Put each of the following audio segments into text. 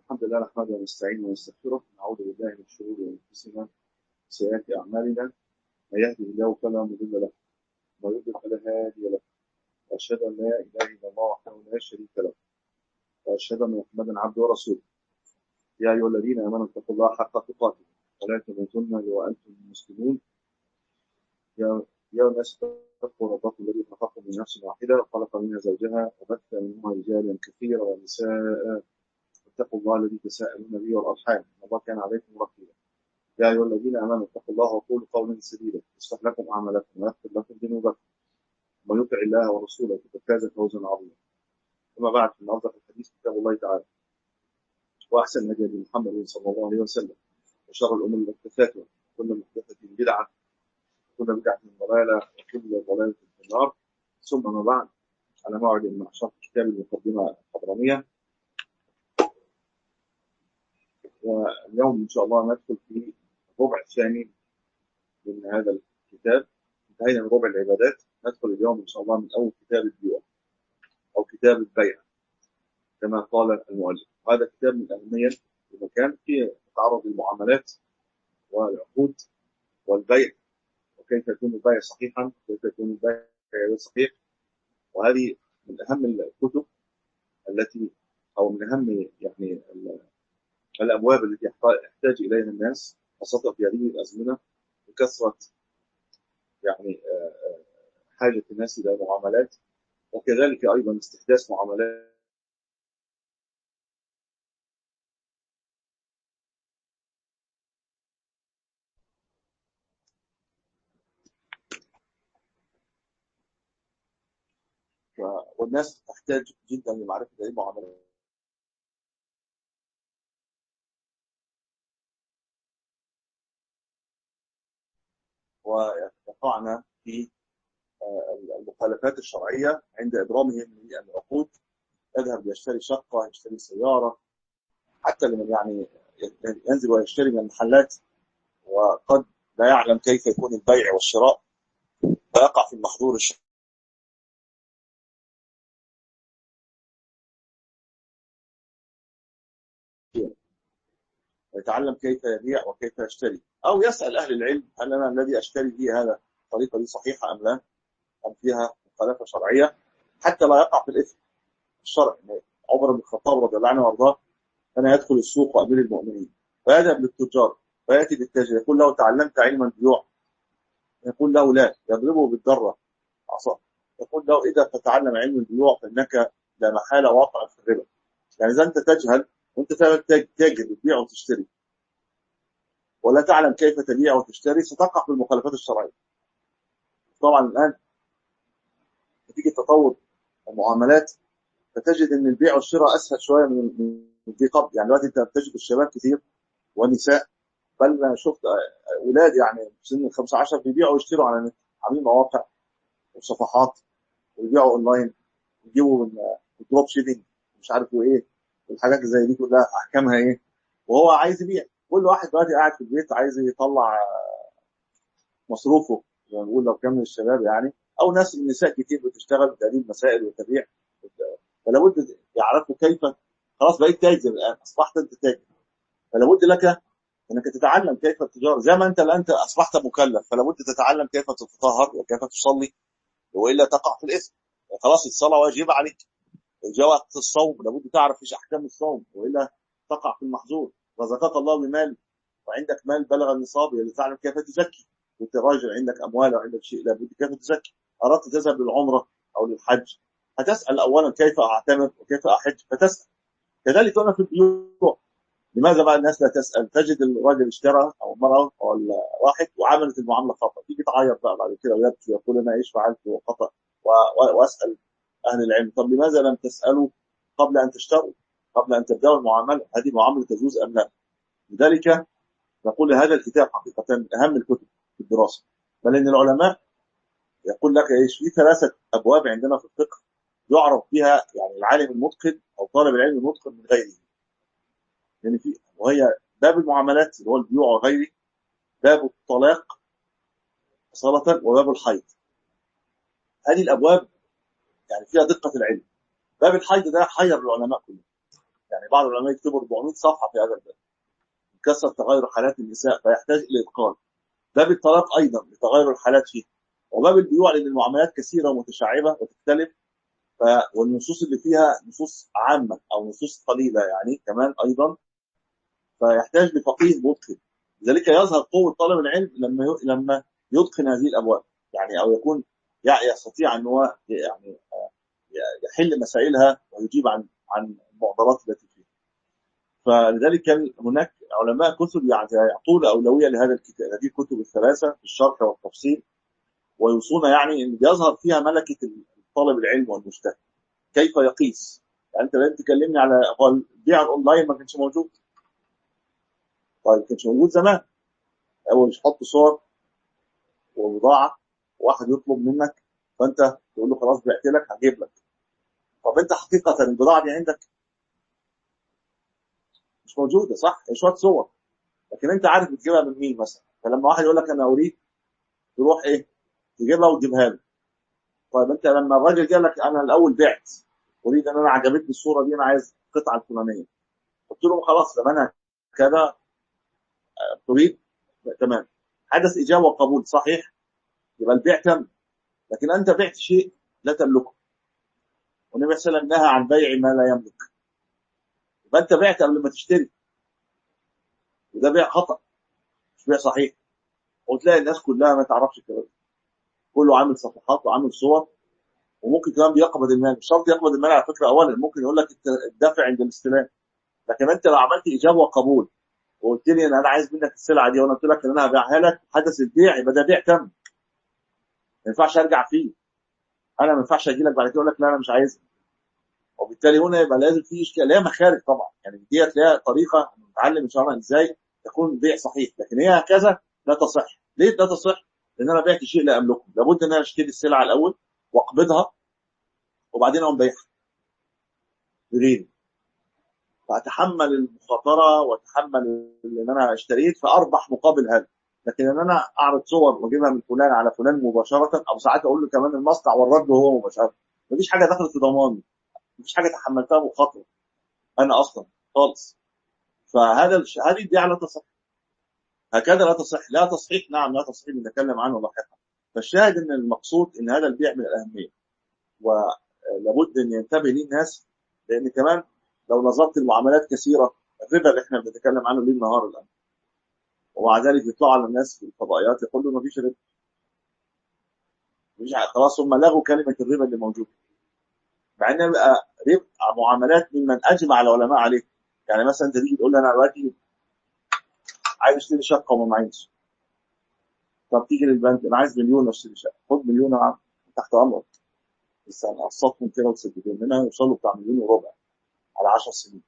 الحمد لله نحمده ونستعينه ونستغفره نعوذ بالله من شرور انفسنا وسيئات اعمالنا من يهده الله فلا مضل له ومن يضلل فلا هادي له واشهد ان لا اله الا الله وحده لا شريك له واشهد ان محمدا عبده ورسوله يا ايها الذين امنوا اتقوا الله حق تقاته ولا تموتن الا وانتم مسلمون يا يا الناس اتقوا ربكم الذي خلقكم من نفس واحده وخلق منها زوجها وبث منهما رجالا كثيرا ونساء اتقوا الله الذي تساءلون به والارحام ان الله كان عليكم رقيبا يا ايها الذين امنوا اتقوا الله وقولوا قولا سديدا يصلح لكم اعمالكم ويغفر لكم ذنوبكم ومن يطع الله ورسوله فقد فاز فوزا عظيما اما بعد فان افضل الحديث كتاب الله تعالى واحسن هدي محمد صلى الله عليه وسلم وشر الامور محدثاتها كل محدثه بدعه وكل بدعه ضلاله وكل ضلاله في النار ثم ما بعد على موعد مع شرح كتاب المقدمه الحضرميه واليوم ان شاء الله ندخل في الربع الثاني من هذا الكتاب انتهينا من ربع العبادات ندخل اليوم ان شاء الله من اول كتاب البيوع او كتاب البيع كما قال المؤلف وهذا كتاب من الاهميه المكان فيه تعرض للمعاملات والعقود والبيع وكيف يكون البيع صحيحا وكيف يكون البيع غير صحيح وهذه من اهم الكتب التي او من اهم يعني الابواب التي يحتاج اليها الناس خاصه في هذه الازمنه بكثره يعني حاجه الناس الى معاملات وكذلك ايضا استحداث معاملات والناس تحتاج جدا لمعرفه هذه المعاملات ويقعنا في المخالفات الشرعية عند إبرامهم للعقود يذهب يشتري شقة يشتري سيارة حتى لمن يعني ينزل ويشتري من المحلات وقد لا يعلم كيف يكون البيع والشراء فيقع في المحظور الشرعي ويتعلم كيف يبيع وكيف يشتري أو يسأل أهل العلم هل أنا الذي أشتري به هذا الطريقة دي صحيحة أم لا أم فيها مخالفة شرعية حتى لا يقع في الإثم الشرعي عمر بن الخطاب رضي الله عنه وارضاه كان يدخل السوق وأمير المؤمنين فيذهب للتجار فيأتي بالتاجر يقول له تعلمت علم البيوع يقول له لا يضربه بالذرة عصا يقول له إذا تتعلم علم البيوع فإنك لا محالة واقع في الربا يعني إذا أنت تجهل وأنت فعلا تاجر بتبيع وتشتري ولا تعلم كيف تبيع وتشتري ستقع في المخالفات الشرعيه. طبعا الان نتيجه تطور المعاملات فتجد ان البيع والشراء اسهل شويه من من دي قبل يعني دلوقتي انت بتجد الشباب كثير والنساء بل انا شفت اولاد يعني في سن ال 15 بيبيعوا ويشتروا على النت عاملين مواقع وصفحات ويبيعوا اونلاين يجيبوا من دروب شيبنج مش عارف ايه والحاجات اللي زي دي كلها احكامها ايه وهو عايز يبيع كل واحد دلوقتي قاعد في البيت عايز يطلع مصروفه زي ما بنقول لو كان من الشباب يعني او ناس النساء كتير بتشتغل بدليل مسائل وتبيع فلا بد يعرفوا كيف خلاص بقيت تاجر الان اصبحت انت تاجر فلا بد لك انك تتعلم كيف التجاره زي ما انت الان اصبحت مكلف فلا بد تتعلم كيف تتطهر وكيف تصلي والا تقع في الاثم خلاص الصلاه واجبه عليك جاء وقت الصوم لابد تعرف ايش احكام الصوم والا تقع في المحظور رزقك الله بمال وعندك مال بلغ النصاب يعني تعلم كيف تزكي كنت راجل عندك اموال وعندك شيء لابد كيف تزكي اردت تذهب للعمره او للحج هتسال اولا كيف اعتمر وكيف احج فتسال كذلك هنا في البيوع لماذا بعض الناس لا تسال تجد الراجل اشترى او المراه او الواحد وعملت المعامله خطا تيجي تعيط بقى بعد كده ويبكي ويقول انا ايش فعلت خطا واسال اهل العلم طب لماذا لم تسالوا قبل ان تشتروا قبل ان تبداوا المعامله هذه معامله تجوز ام لا لذلك نقول هذا الكتاب حقيقه من اهم الكتب في الدراسه بل ان العلماء يقول لك ايش في ثلاثه ابواب عندنا في الفقه يعرف بها يعني العالم المتقن او طالب العلم المتقن من غيره يعني في وهي باب المعاملات اللي هو البيوع وغيره باب الطلاق صلاة وباب الحيض هذه الابواب يعني فيها دقه العلم باب الحيض ده حير العلماء كلهم يعني بعض العلماء يكتبوا 400 صفحه في هذا الباب كثره تغير حالات النساء فيحتاج الى اتقان باب الطلاق ايضا لتغير الحالات فيه وباب البيوع لان المعاملات كثيره ومتشعبه وتختلف ف... والنصوص اللي فيها نصوص عامه او نصوص قليله يعني كمان ايضا فيحتاج لفقيه متقن لذلك يظهر قوه طالب العلم لما ي... لما يتقن هذه الابواب يعني او يكون يستطيع ان هو يعني يحل مسائلها ويجيب عن عن المعضلات التي فيها. فلذلك كان هناك علماء كتب يعطون اولويه لهذا الكتاب هذه الكتب الثلاثه في الشرح والتفصيل ويوصون يعني ان بيظهر فيها ملكه طالب العلم والمجتهد. كيف يقيس؟ يعني انت لازم تكلمني على هو البيع الاونلاين ما كانش موجود. طيب كانش موجود زمان. اول مش حط صور وبضاعه واحد يطلب منك فانت تقول له خلاص بعت لك هجيب لك طب انت حقيقه البضاعه دي عندك مش موجوده صح هي شويه صور لكن انت عارف بتجيبها من مين مثلا فلما واحد يقول لك انا اريد تروح ايه تجيبها وتجيبها له طيب انت لما الراجل قال لك انا الاول بعت اريد ان انا عجبتني الصوره دي انا عايز القطعه الفلانيه قلت له خلاص ثمنها كذا تريد تمام حدث اجابه وقبول صحيح يبقى البيع تم لكن انت بعت شيء لا تملكه والنبي صلى الله عليه وسلم نهى عن بيع ما لا يملك يبقى انت بعت قبل ما تشتري وده بيع خطا مش بيع صحيح وتلاقي الناس كلها ما تعرفش الكلام كله عامل صفحات وعامل صور وممكن كمان بيقبض المال مش شرط يقبض المال على فكره اولا ممكن يقول لك الدافع عند الاستلام لكن انت لو عملت اجابه وقبول وقلت لي ان انا عايز منك السلعه دي وانا قلت لك ان انا هبيعها لك حدث البيع يبقى ده بيع تم ما ينفعش ارجع فيه انا ما ينفعش اجي لك بعد كده اقول لك لا انا مش عايزها وبالتالي هنا يبقى لازم في اشكال ليها مخارج طبعا يعني ديت ليها طريقه نتعلم ان شاء الله ازاي تكون بيع صحيح لكن هي هكذا لا تصح ليه لا تصح؟ لان انا بعت شيء لا املكه لابد ان انا اشتري السلعه الاول واقبضها وبعدين اقوم بيعها بغيري فاتحمل المخاطره واتحمل ان انا اشتريت فاربح مقابل هذا لكن ان انا اعرض صور واجيبها من فلان على فلان مباشره او ساعات اقول له كمان المصنع والرد هو مباشره مفيش حاجه دخلت في ضماني مفيش حاجه تحملتها مخاطره انا اصلا خالص فهذا الش... هذه البيعه لا تصح هكذا لا تصح لا تصحيح نعم لا تصحيح نتكلم عنه لاحقا فالشاهد ان المقصود ان هذا البيع من الاهميه ولابد ان ينتبه ليه الناس لان كمان لو نظرت المعاملات كثيره الربا اللي احنا بنتكلم عنه ليل نهار الان ومع ذلك يطلعوا على الناس في الفضائيات يقولوا ما فيش ربا مفيش خلاص هم لغوا كلمه الربا اللي موجوده مع ان بقى ربا معاملات ممن اجمع العلماء عليه يعني مثلا انت تيجي تقول لي انا دلوقتي عايز اشتري شقه وما معيش طب تيجي للبنك انا عايز مليون اشتري شقه خد مليون يا عم تحت امرك بس انا اقسطهم كده وتسددهم منها يوصلوا بتاع مليون وربع على 10 سنين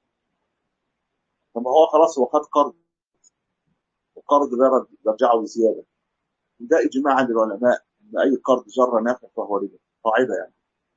طب هو خلاص هو خد قرض القرض ده برجعه بزياده ده اجماع عند العلماء ان اي قرض جر نافع فهو ربا قاعده يعني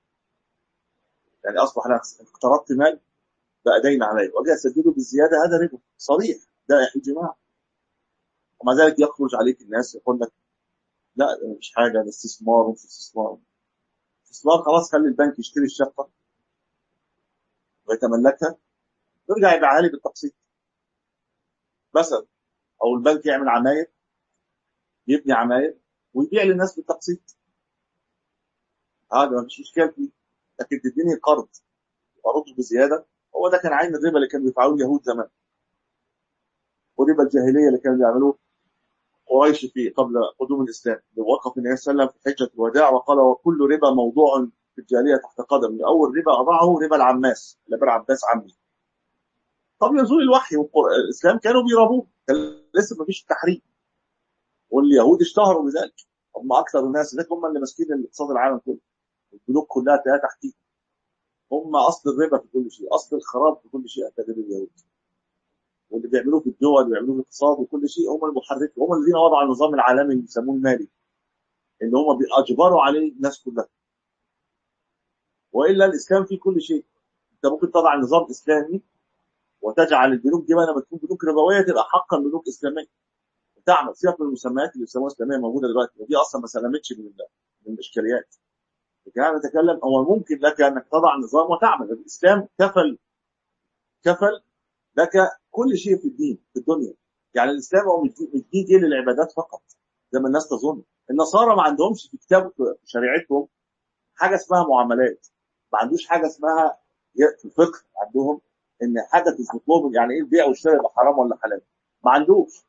يعني اصبح انا اقترضت مال بقى دين علي واجي اسدده بالزياده هذا ربا صريح ده اجماع ومع ذلك يخرج عليك الناس يقول لك لا ده مش حاجه ده استثمار ومش استثمار استثمار خلاص خلي البنك يشتري الشقه ويتملكها ويرجع يبيعها لي بالتقسيط مثلا او البنك يعمل عماير يبني عماير ويبيع للناس بالتقسيط هذا ما فيش اشكال فيه لكن تديني قرض وارده بزياده هو ده كان عين الربا اللي كانوا بيفعلوه اليهود زمان وربا الجاهليه اللي كانوا بيعملوه قريش في قبل قدوم الاسلام وقف النبي صلى الله عليه وسلم في حجه الوداع وقال وكل ربا موضوع في الجاهليه تحت قدم اول ربا اضعه ربا العماس ربا العباس عمي قبل نزول الوحي والاسلام كانوا بيرابوه كان لسه ما فيش تحريم واليهود اشتهروا بذلك هم اكثر الناس ذلك هم اللي ماسكين الاقتصاد العالم كله البنوك كلها تلاقيها تحتيهم هم اصل الربا في كل شيء اصل الخراب في كل شيء اعتقد اليهود واللي بيعملوه في الدول بيعملوه في الاقتصاد وكل شيء هم المحركين هم الذين وضعوا النظام العالمي اللي بيسموه المالي اللي هم اجبروا عليه الناس كلها والا الاسلام فيه كل شيء انت ممكن تضع نظام اسلامي وتجعل البنوك دي لما تكون بنوك ربويه تبقى حقا بنوك اسلاميه تعمل سيبك من المسميات اللي بيسموها اسلاميه موجوده دلوقتي ودي اصلا ما سلمتش من من الاشكاليات لكن انا بتكلم هو ممكن لك انك تضع نظام وتعمل الاسلام كفل كفل لك كل شيء في الدين في الدنيا يعني الاسلام هو مش دين- مش دين دين للعبادات فقط زي ما الناس تظن النصارى ما عندهمش في كتاب في شريعتهم حاجه اسمها معاملات ما عندوش حاجه اسمها في الفقه عندهم ان حاجه تثبت لهم يعني ايه البيع والشراء يبقى حرام ولا حلال ما عندوش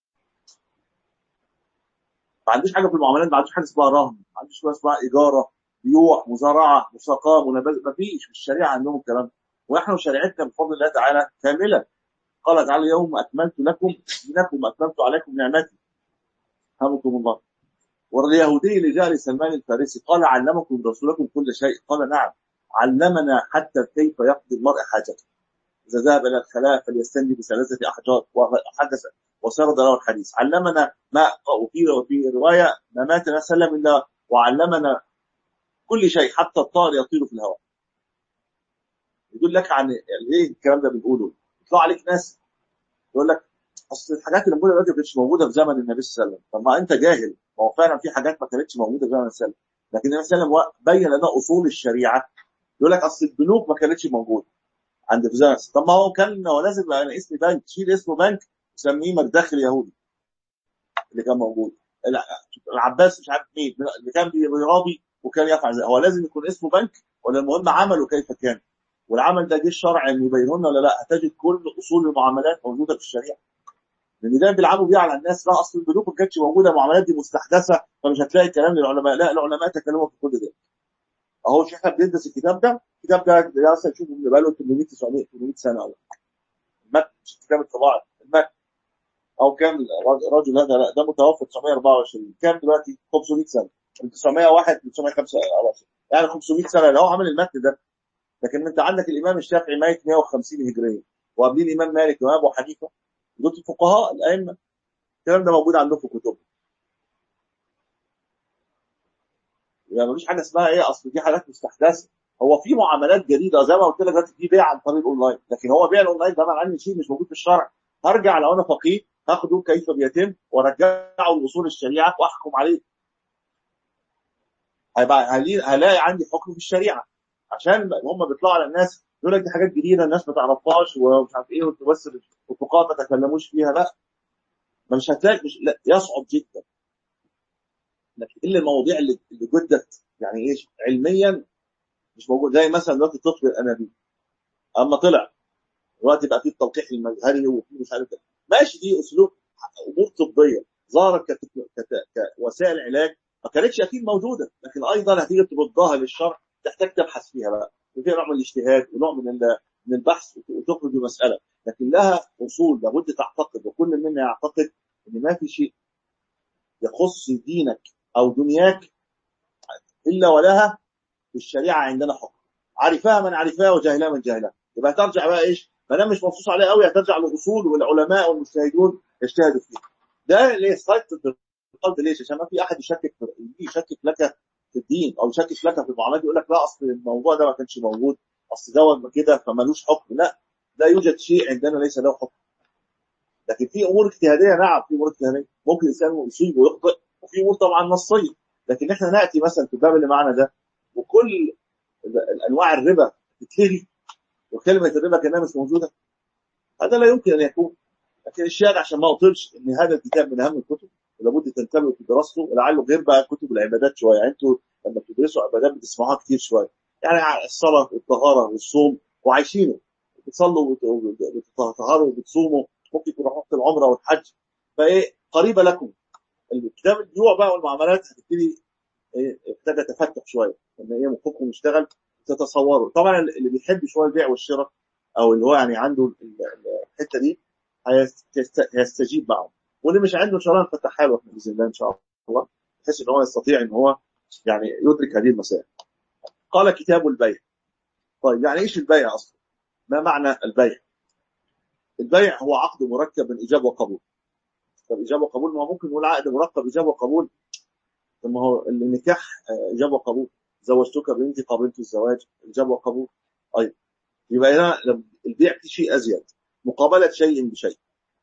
ما عندوش حاجه في المعاملات ما عندوش حاجه اسمها رهن ما عندوش حاجه اسمها اجاره بيوع مزارعه مساقاه منابذه ما فيش في الشريعه عندهم الكلام ده واحنا وشريعتنا بفضل الله تعالى كامله قال تعالى اليوم اكملت لكم دينكم واكملت عليكم نعمتي رحمكم الله واليهودي لجار سلمان الفارسي قال علمكم رسولكم كل شيء قال نعم علمنا حتى كيف يقضي المرء حاجته اذا ذهب الى الخلاء فليستنجي بثلاثه احجار وحدث وسرد له الحديث علمنا ما وفي وفي روايه ما مات ما سلم الا وعلمنا كل شيء حتى الطائر يطير في الهواء يقول لك عن ايه الكلام ده بنقوله يطلع عليك ناس يقول لك اصل الحاجات اللي موجوده دلوقتي ما كانتش موجوده في زمن النبي صلى الله عليه وسلم طب ما انت جاهل ما هو فعلا في حاجات ما كانتش موجوده في زمن النبي صلى الله عليه وسلم لكن النبي صلى الله عليه وسلم بين لنا اصول الشريعه يقول لك اصل البنوك ما كانتش موجوده عند في زمن طب ما هو كان هو لازم يبقى اسم بنك تشيل اسمه بنك تسميه مدخل يهودي اللي كان موجود الع- العباس مش عارف مين اللي كان بيرابي وكان يفعل زي هو لازم يكون اسمه بنك ولا المهم عمله كيف كان والعمل ده جه الشرع ان يبينه لنا ولا لا هتجد كل اصول المعاملات موجوده في الشريعه لان ده بيلعبوا بيه على الناس لا اصل البنوك ما كانتش موجوده المعاملات دي مستحدثه فمش هتلاقي كلام للعلماء لا العلماء تكلموا في كل ده اهو مش احنا بندرس الكتاب ده الكتاب ده ده اصلا شوفوا من بقاله 800 900 800 سنه ولا المتن مش الكتاب الطباعي المتن او كام الراجل هذا لا ده متوفى 924 كام دلوقتي 500 سنه من 901 ل 925 يعني 500 سنه اللي هو عامل المتن ده لكن انت عندك الامام الشافعي ميت 150 هجريه وقبليه الامام مالك وابو حنيفه دول الفقهاء الائمه الكلام ده موجود عندهم في كتب يعني مفيش حاجه اسمها ايه اصل دي حاجات مستحدثه هو في معاملات جديده زي ما قلت لك دلوقتي في بيع عن طريق الاونلاين لكن هو بيع الاونلاين ده معناه ان شيء مش موجود في الشرع هرجع لو انا فقيه هاخده كيف بيتم وارجعه لاصول الشريعه واحكم عليه هيبقى هلي- هلاقي عندي حكم في الشريعه عشان هم بيطلعوا على الناس يقول لك دي حاجات جديده الناس ما تعرفهاش ومش عارف ايه وانتوا بس الفقهاء ما تكلموش فيها لا ما مش هتلاقي مش لا يصعب جدا لكن الا المواضيع اللي اللي جدت يعني ايش علميا مش موجود زي مثلا دلوقتي طفل الانابيب اما طلع دلوقتي بقى في التلقيح المجهري وفي مش عارف إيه. ماشي دي اسلوب امور طبيه ظهرت كت- كت- كوسائل علاج ما كانتش اكيد موجوده لكن ايضا هتيجي تردها للشرع تحتاج تبحث فيها بقى وفيها نوع من الاجتهاد ونوع من ال- من البحث وتخرج بمساله لكن لها اصول لابد تعتقد وكل منا يعتقد ان ما في شيء يخص دينك او دنياك الا ولها في الشريعه عندنا حكم عرفها من عرفها وجهلها من جهلها يبقى ترجع بقى ايش ما دام مش منصوص عليه قوي هترجع للاصول والعلماء والمجتهدون يجتهدوا فيه ده ليه سيطر القلب ليش عشان ما في احد يشكك في يشكك لك في الدين او يشكك لك في المعاملات يقول لك لا اصل الموضوع ده ما كانش موجود اصل دوت كده فمالوش حكم لا لا يوجد شيء عندنا ليس له حكم لكن في امور اجتهاديه نعم في امور اجتهاديه ممكن الانسان يصيب ويخطئ وفي امور طبعا نصيه لكن احنا ناتي مثلا في الباب اللي معنا ده وكل ال- انواع الربا تتلغي وكلمه الربا كانها مش موجوده هذا لا يمكن ان يكون لكن الشاهد عشان ما اطلش ان هذا الكتاب من اهم الكتب ولابد تنتبهوا في دراسته ولعله غير بقى كتب العبادات شويه يعني انتوا لما بتدرسوا عبادات بتسمعوها كتير شويه يعني الصلاه والطهاره والصوم وعايشينه بتصلوا وبت- وبتطهروا وبتصوموا ممكن تروحوا في العمره والحج فايه قريبه لكم الكتاب البيوع بقى والمعاملات هتبتدي ايه محتاجه تفتح شويه لما ايه مخكم يشتغل تتصوروا طبعا اللي بيحب شويه البيع والشراء او اللي هو يعني عنده ال- ال- الحته دي هيست- هيستجيب معه واللي مش عنده ان شاء الله نفتحها له احنا باذن الله ان شاء الله بحيث ان هو يستطيع ان هو يعني يدرك هذه المسائل قال كتاب البيع طيب يعني ايش البيع اصلا ما معنى البيع البيع هو عقد مركب من ايجاب وقبول طب ايجاب وقبول ما هو ممكن نقول عقد مركب ايجاب وقبول طب ما هو النكاح آه، ايجاب وقبول زوجتك بنتي قابلت الزواج ايجاب وقبول ايضا يبقى هنا لما البيع في شيء ازيد مقابله شيء بشيء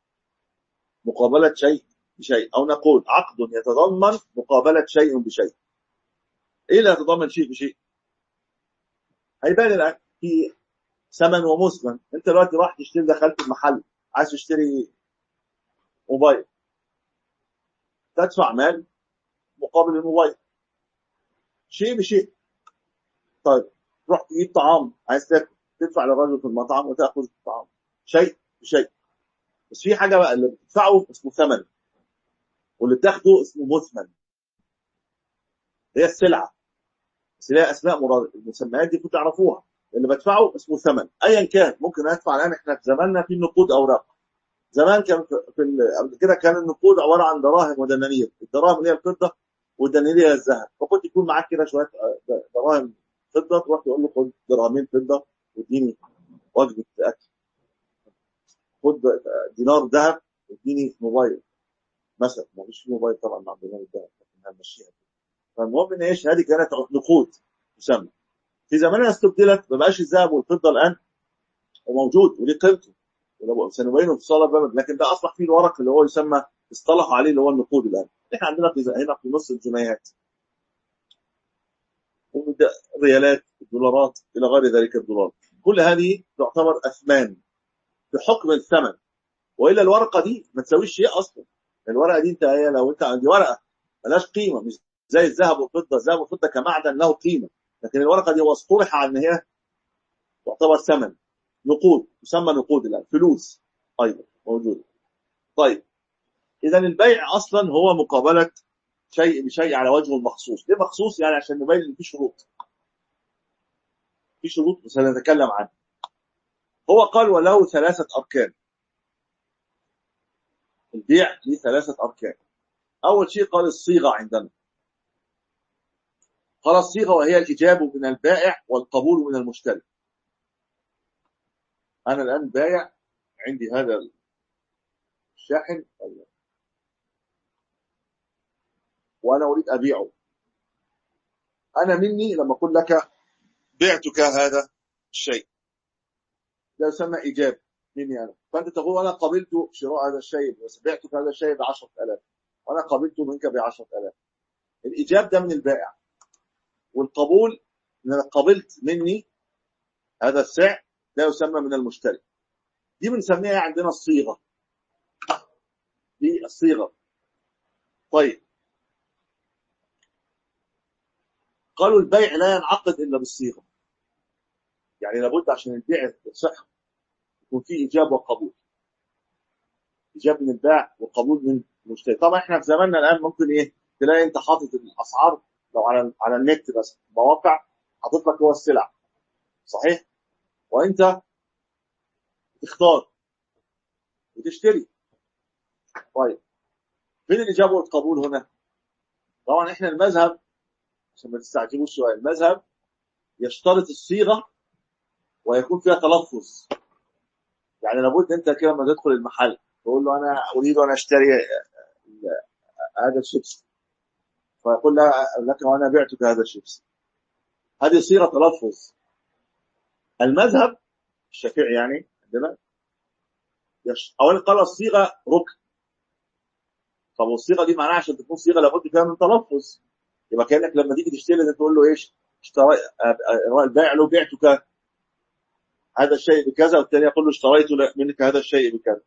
مقابله شيء بشيء او نقول عقد يتضمن مقابله شيء بشيء ايه اللي يتضمن شيء بشيء هيبان الان في ثمن ومثمن انت دلوقتي راح تشتري دخلت المحل عايز تشتري موبايل تدفع مال مقابل الموبايل شيء بشيء طيب تروح تجيب طعام عايز تاكل تدفع للراجل في المطعم وتاخذ الطعام شيء بشيء بس في حاجه بقى اللي بتدفعه اسمه ثمن واللي بتاخده اسمه مثمن هي السلعه بس ليها اسماء مراد المسميات دي كنتوا تعرفوها اللي بدفعه اسمه ثمن ايا كان ممكن ادفع الان احنا في زماننا في نقود اوراق زمان كان في في ال- قبل كده كان النقود عباره عن دراهم ودنانير الدراهم اللي هي الفضه والدنانير هي الذهب فكنت يكون معاك كده شويه آه، دراهم فضه تروح تقول له خد درهمين فضه واديني وجبه اكل خد دينار ذهب واديني موبايل مثلا ما فيش موبايل طبعا مع دينار الذهب لكن هنمشيها فالمهم ان ايش هذه كانت نقود تسمى في زماننا استبدلت ما بقاش الذهب والفضه الان وموجود وليه قيمته ولو- سنبينه في الصلاه باب لكن ده اصبح فيه الورق اللي هو يسمى اصطلحوا عليه اللي هو النقود الان احنا عندنا في هنا في مصر الجنيهات وده الريالات الدولارات الى غير ذلك الدولار كل هذه تعتبر اثمان في حكم الثمن والا الورقه دي ما تساويش شيء اصلا الورقه دي انت هي لو انت عندي ورقه ملهاش قيمه مش زي الذهب والفضه الذهب والفضه كمعدن له قيمه لكن الورقه دي هو اصطلح على ان هي تعتبر ثمن نقود تسمى نقود الان فلوس ايضا موجوده طيب اذا البيع اصلا هو مقابله شيء بشيء على وجهه المخصوص ليه مخصوص يعني عشان نبين ان في شروط في شروط سنتكلم عنها هو قال وله ثلاثه اركان البيع له ثلاثه اركان اول شيء قال الصيغه عندنا قال الصيغه وهي الاجابه من البائع والقبول من المشتري انا الان بايع عندي هذا الشاحن وانا اريد ابيعه انا مني لما اقول لك بعتك هذا الشيء ده يسمى ايجاب مني انا فانت تقول انا قبلت شراء هذا الشيء بس بعتك هذا الشيء ب 10000 وانا قبلته منك ب 10000 الايجاب ده من البائع والقبول ان انا قبلت مني هذا السعر ده يسمى من المشتري دي بنسميها عندنا الصيغه دي الصيغه طيب قالوا البيع لا ينعقد الا بالصيغه يعني لابد عشان البيع يصح يكون فيه ايجاب وقبول ايجاب من البائع وقبول من المشتري طبعا احنا في زماننا الان ممكن ايه تلاقي انت حاطط الاسعار لو على على النت بس مواقع حاطط لك هو السلع صحيح وانت تختار وتشتري طيب فين الاجابه والقبول هنا طبعا احنا المذهب عشان ما تستعجبوش شويه المذهب يشترط الصيغه ويكون فيها تلفظ يعني لابد انت كده لما تدخل المحل تقول له انا اريد ان اشتري هذا الشيبس فيقول لك وانا بعتك هذا الشيبس هذه صيغه تلفظ المذهب الشافعي يعني عندنا يش... اولا قال الصيغه ركن طب والصيغه دي معناها عشان تكون صيغه لابد فيها من تلفظ يبقى كانك لما تيجي تشتري ده تقول له ايش اشتري البائع له بعتك هذا الشيء بكذا والثاني يقول له اشتريت منك هذا الشيء بكذا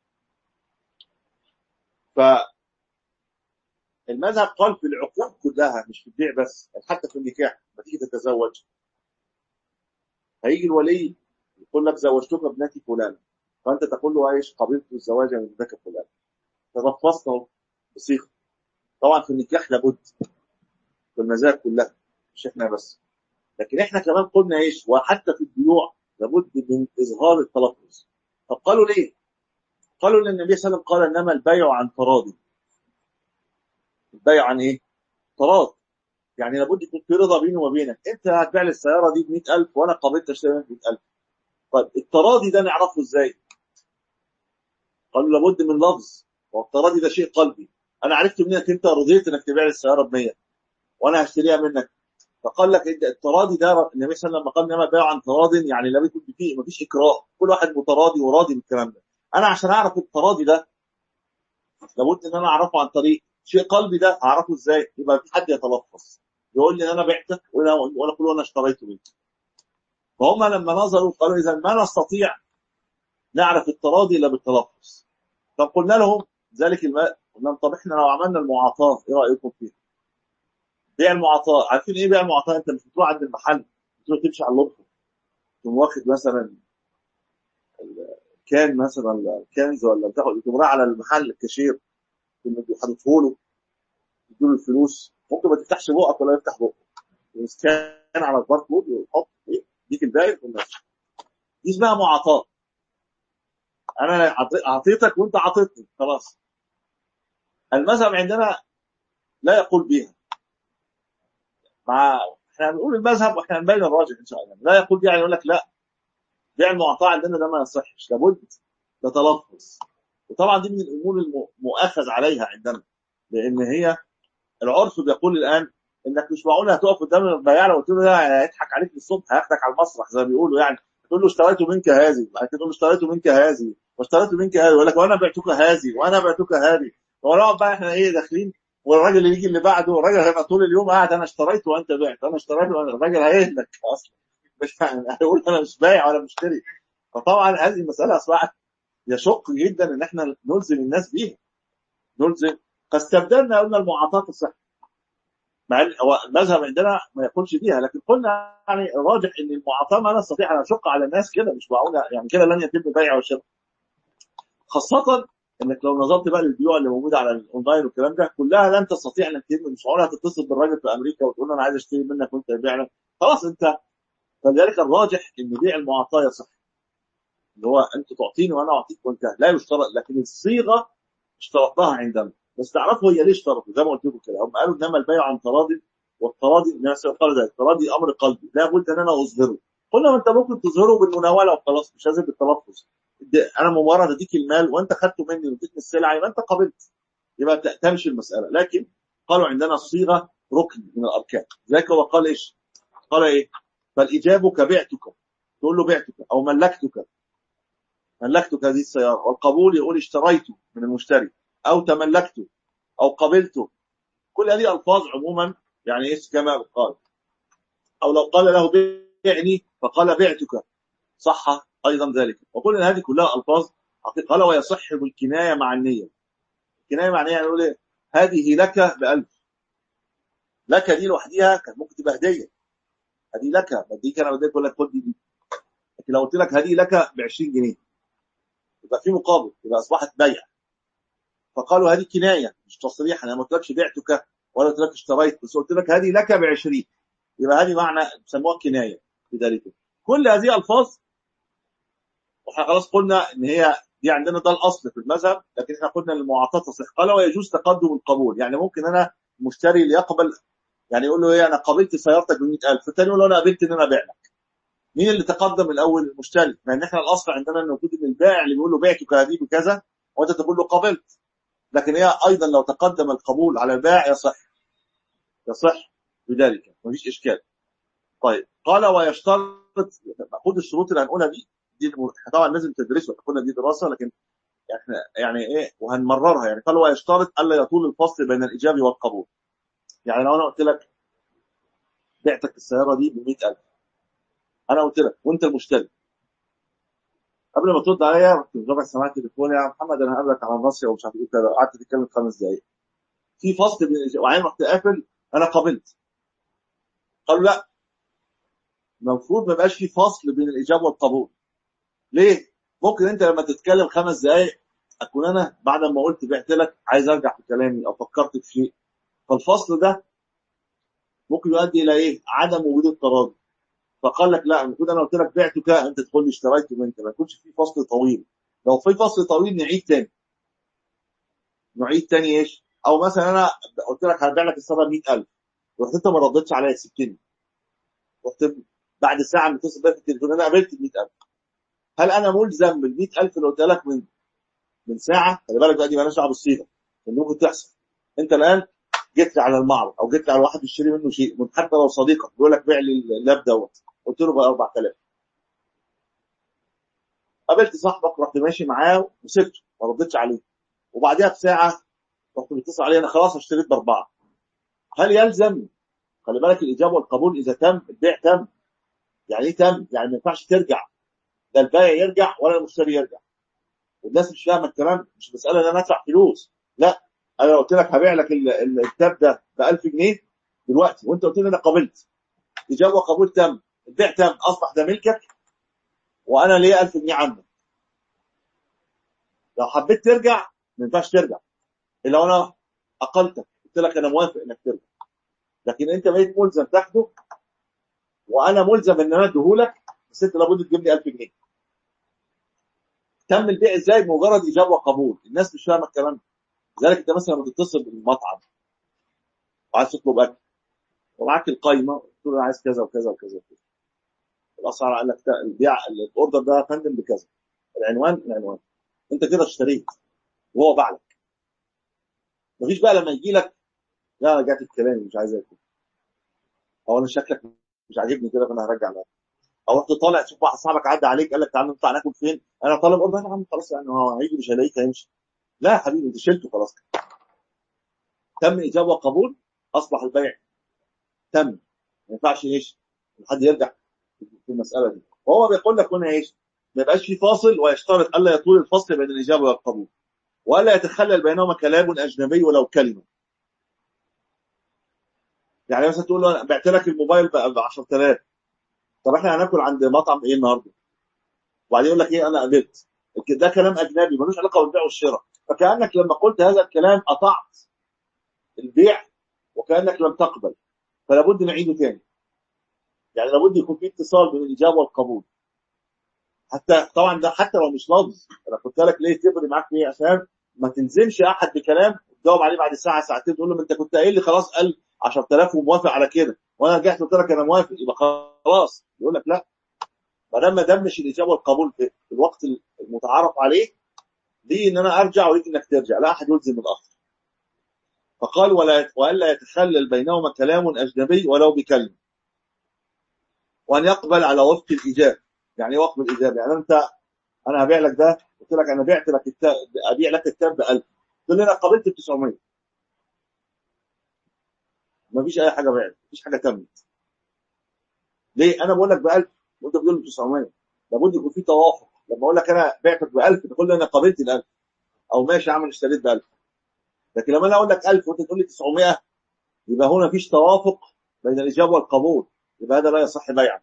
ف المذهب قال في العقود كلها مش في البيع بس يعني حتى في النكاح لما تيجي تتزوج هيجي الولي يقول لك زوجتك ابنتي فلان فانت تقول له ايش قبلت الزواج من ابنك فلان تلفظته بصيغه طبعا في النكاح لابد في المذاهب كلها مش احنا بس لكن احنا كمان قلنا ايش وحتى في البيوع لابد من اظهار التلفظ طب قالوا ليه؟ قالوا ان النبي صلى الله عليه وسلم قال انما البيع عن تراضي البيع عن ايه؟ تراض يعني لابد يكون في رضا بيني وبينك انت هتبيع لي السياره دي ب 100000 وانا قابلت اشتري منك 100000 طيب التراضي ده نعرفه ازاي؟ قالوا لابد من لفظ والتراضي ده شيء قلبي انا عرفت منك انت رضيت انك تبيع لي السياره ب 100 وانا هشتريها منك فقال لك انت التراضي ده النبي صلى الله عليه وسلم لما قال انما بيع عن تراض يعني لا بيكون فيه ما فيش اكراه كل واحد متراضي وراضي بالكلام ده انا عشان اعرف التراضي ده لابد ان انا اعرفه عن طريق شيء قلبي ده اعرفه ازاي يبقى في حد يتلفظ يقول لي انا بعتك وانا وانا اقول انا اشتريت منك فهم لما نظروا قالوا اذا ما نستطيع نعرف التراضي الا بالتلفظ طب قلنا لهم ذلك الم... قلنا لهم طب احنا لو عملنا المعاطاه ايه رايكم فيها؟ بيع المعاطاه عارفين ايه بيع المعاطاه انت مش بتروح عند المحل بتروح تمشي على اللطف تقوم واخد مثلا كان مثلا كنز ولا بتاخد تقوم رايح على المحل الكاشير حاططه له تديله الفلوس ممكن ما تفتحش بقك ولا يفتح بقك يسكان على الباركود ويحط يديك الباقي والناس دي اسمها معاطاه انا اعطيتك وانت عطيتني خلاص المذهب عندنا لا يقول بها مع احنا هنقول المذهب واحنا هنبين الراجح ان شاء الله لا يقول بها يعني يقول لك لا بيع المعطاة عندنا ده ما يصحش لابد ده تلفظ وطبعا دي من الامور المؤاخذ عليها عندنا لان هي العرف بيقول الان انك مش معقول هتقف قدام البياع لو قلت له ده هيضحك عليك للصبح هياخدك على المسرح زي ما بيقولوا يعني تقول له اشتريت منك هذه بعد كده تقول له اشتريت منك هذه واشتريت منك هذه يقول لك وانا بعتك هذه وانا بعتك هذه ونقعد بقى احنا ايه داخلين والراجل اللي يجي اللي بعده الراجل هيبقى طول اليوم قاعد انا اشتريت وانت بعت انا اشتريت وأنا الراجل هيهلك اصلا مش هيقول انا مش بايع ولا مشتري فطبعا هذه المساله اصبحت يشق جدا ان احنا نلزم الناس بيها نلزم فاستبدلنا قلنا المعاطاه الصحيه مع هو المذهب عندنا ما يقولش بيها لكن قلنا يعني الراجح ان المعاطاه ما نستطيع ان نشق على الناس كده مش معقوله يعني كده لن يتم البيع والشراء خاصه انك لو نظرت بقى للبيوع اللي موجوده على الاونلاين والكلام ده كلها لن تستطيع انك تهم مش معقوله هتتصل بالراجل في امريكا وتقول له انا عايز اشتري منك وانت تبيع لك خلاص انت فلذلك الراجح ان بيع المعاطاه يصح اللي هو انت تعطيني وانا اعطيك وانت لا يشترط لكن الصيغه اشترطناها عندنا بس تعرفوا هي ليه اشترطوا زي ما قلت لكم كده هم قالوا انما البيع عن تراضي والتراضي الناس قال ذلك التراضي امر قلبي لا بد ان انا اظهره قلنا ما انت ممكن تظهره بالمناوله وخلاص مش لازم بالتلفظ انا مجرد اديك المال وانت خدته مني واديتني السلعه يبقى انت قبلت يبقى تمشي المساله لكن قالوا عندنا الصيغه ركن من الاركان ذلك هو قال ايش؟ قال ايه؟ فالاجابه كبعتك تقول له بعتك او ملكتك ملكتك هذه السياره والقبول يقول اشتريته من المشتري او تملكته او قبلته كل هذه الفاظ عموما يعني ايش كما قال او لو قال له بعني فقال بعتك صح ايضا ذلك وقلنا ان هذه كلها الفاظ قال ويصح بالكنايه مع النيه الكنايه مع النيه يعني نقول ايه هذه لك بألف لك دي لوحديها كانت ممكن تبقى هديه هذه لك بديك انا بديك اقول لك خد دي لكن لو قلت لك هذه لك ب 20 جنيه يبقى في مقابل يبقى اصبحت بيع فقالوا هذه كنايه مش تصريح انا ما قلتلكش بعتك ولا قلت لك اشتريت بس قلت لك هذه لك ب 20 يبقى هذه معنى بيسموها كنايه بذلك كل هذه الفاظ واحنا خلاص قلنا ان هي دي عندنا ده الاصل في المذهب لكن احنا قلنا المعاطاه تصح قال ويجوز تقدم القبول يعني ممكن انا مشتري اللي يقبل يعني يقول له ايه انا قبلت سيارتك ب 100000 فالثاني يقول له انا قبلت ان انا ابيع لك مين اللي تقدم الاول المشتري مع ان احنا الاصل عندنا ان المفروض ان البائع اللي بيقول له بعتك هذه بكذا وانت تقول له قبلت لكن هي ايضا لو تقدم القبول على البائع يصح يصح بذلك مفيش اشكال طيب قال ويشترط خد الشروط اللي هنقولها دي دي طبعا لازم تدرسها قلنا دي دراسه لكن احنا يعني ايه وهنمررها يعني قال ويشترط الا يطول الفصل بين الاجابه والقبول يعني لو انا قلت لك بعتك السياره دي ب 100000 انا قلت لك وانت المشتري قبل ما ترد عليا رحت رافع سماعه تليفوني يا محمد انا هقابلك على النصر ومش عارف ايه كده قعدت تتكلم خمس دقائق في فصل بين الإجابة وبعدين رحت قافل انا قبلت قالوا لا المفروض ما يبقاش في فصل بين الاجابه والقبول ليه؟ ممكن انت لما تتكلم خمس دقائق اكون انا بعد ما قلت بعت لك عايز ارجع في كلامي او فكرت في شيء فالفصل ده ممكن يؤدي الى ايه؟ عدم وجود التراضي فقال لك لا المفروض انا قلت لك بعتك انت تقول لي اشتريت منك ما يكونش في فصل طويل لو في فصل طويل نعيد تاني نعيد تاني ايش؟ او مثلا انا قلت لك هرجع لك السنه 100000 رحت انت ما ردتش عليا سبتني رحت بعد ساعه متصل بيا في التليفون انا قابلت ال 100000 هل انا ملزم بال 100000 اللي قلت لك من من ساعه خلي بالك بقى دي مالهاش دعوه بالصيغه اللي ممكن تحصل انت الان جيت لي على المعرض او جيت لي على واحد يشتري منه شيء حتى لو صديقك بيقول لك بيع لي اللاب دوت قلت له ب 4000 قابلت صاحبك رحت ماشي معاه وسبته ما ردتش عليه وبعدها بساعه رحت متصل عليه انا خلاص اشتريت باربعه هل يلزم خلي بالك الاجابه والقبول اذا تم البيع تم يعني ايه تم يعني ما ينفعش ترجع لا البائع يرجع ولا المشتري يرجع والناس مش فاهمه الكلام مش مساله ان انا ادفع فلوس لا انا لو قلت لك هبيع لك ال- ال- الكتاب ده ب 1000 جنيه دلوقتي وانت قلت لي انا قبلت اجابه وقبول تم البيع تم اصبح ده ملكك وانا ليا 1000 جنيه عنك لو حبيت ترجع ما ينفعش ترجع الا لو انا اقلتك قلت لك انا موافق انك ترجع لكن انت بقيت ملزم تاخده وانا ملزم ان انا اديهولك بس انت لابد تجيب لي 1000 جنيه تم البيع ازاي بمجرد اجابه وقبول الناس مش فاهمه الكلام ده لذلك انت مثلا لما تتصل بالمطعم وعايز تطلب اكل ومعاك القايمه قلت له انا عايز كذا وكذا وكذا وكذا الاسعار قال لك ده البيع الاوردر ده يا فندم بكذا العنوان العنوان انت كده اشتريت وهو باع لك مفيش بقى لما يجي لك لا انا جات الكلام مش عايز اكل او انا شكلك مش عاجبني كده فانا هرجع لك او رحت طالع تشوف واحد صاحبك عدى عليك قال لك تعالى نطلع ناكل فين انا طالب اوردر يا عم خلاص يعني هو هيجي مش هيلاقيك هيمشي لا يا حبيبي انت شلته خلاص تم اجابه وقبول اصبح البيع تم ما ينفعش ايش حد يرجع في المساله دي وهو بيقول لك هنا ايش ما يبقاش في فاصل ويشترط الا يطول الفصل بين الاجابه والقبول ولا يتخلل بينهما كلام اجنبي ولو كلمه يعني مثلا تقول له انا بعت لك الموبايل ب 10000 طب احنا هناكل عند مطعم ايه النهارده وبعدين يقول لك ايه انا قبلت ده كلام اجنبي ملوش علاقه بالبيع والشراء فكانك لما قلت هذا الكلام قطعت البيع وكانك لم تقبل فلا بد نعيده تاني يعني لابد يكون في اتصال بين الاجابه والقبول حتى طبعا ده حتى لو مش لفظ انا قلت لك ليه تفرق معاك ليه عشان ما تلزمش احد بكلام تجاوب عليه بعد ساعه ساعتين تقول له ما انت كنت قايل لي خلاص قال 10000 وموافق على كده وانا رجعت قلت لك انا موافق يبقى خلاص يقول لك لا ما دام ما دمش الاجابه والقبول في في الوقت المتعارف عليه ليه ان انا ارجع وليك انك ترجع لا احد يلزم الاخر فقال ولا والا يتخلل بينهما كلام اجنبي ولو بكلمه وان يقبل على وفق الاجابه يعني ايه وفق الاجابه يعني انت انا هبيع لك ده قلت لك انا بعت لك الكتاب ابيع لك الكتاب ب 1000 تقول لي انا قبلت ب 900 ما فيش اي حاجه بعت مفيش حاجه تمت ليه انا بقول لك ب 1000 وانت بتقول لي 900 لابد يكون في توافق لما اقول لك انا بعتك ب 1000 تقول لي انا قبلت ال 1000 او ماشي يا عم اشتريت ب 1000 لكن لما انا اقول لك 1000 وانت تقول لي 900 يبقى هنا مفيش توافق بين الاجابه والقبول يبقى هذا لا يصح بيعا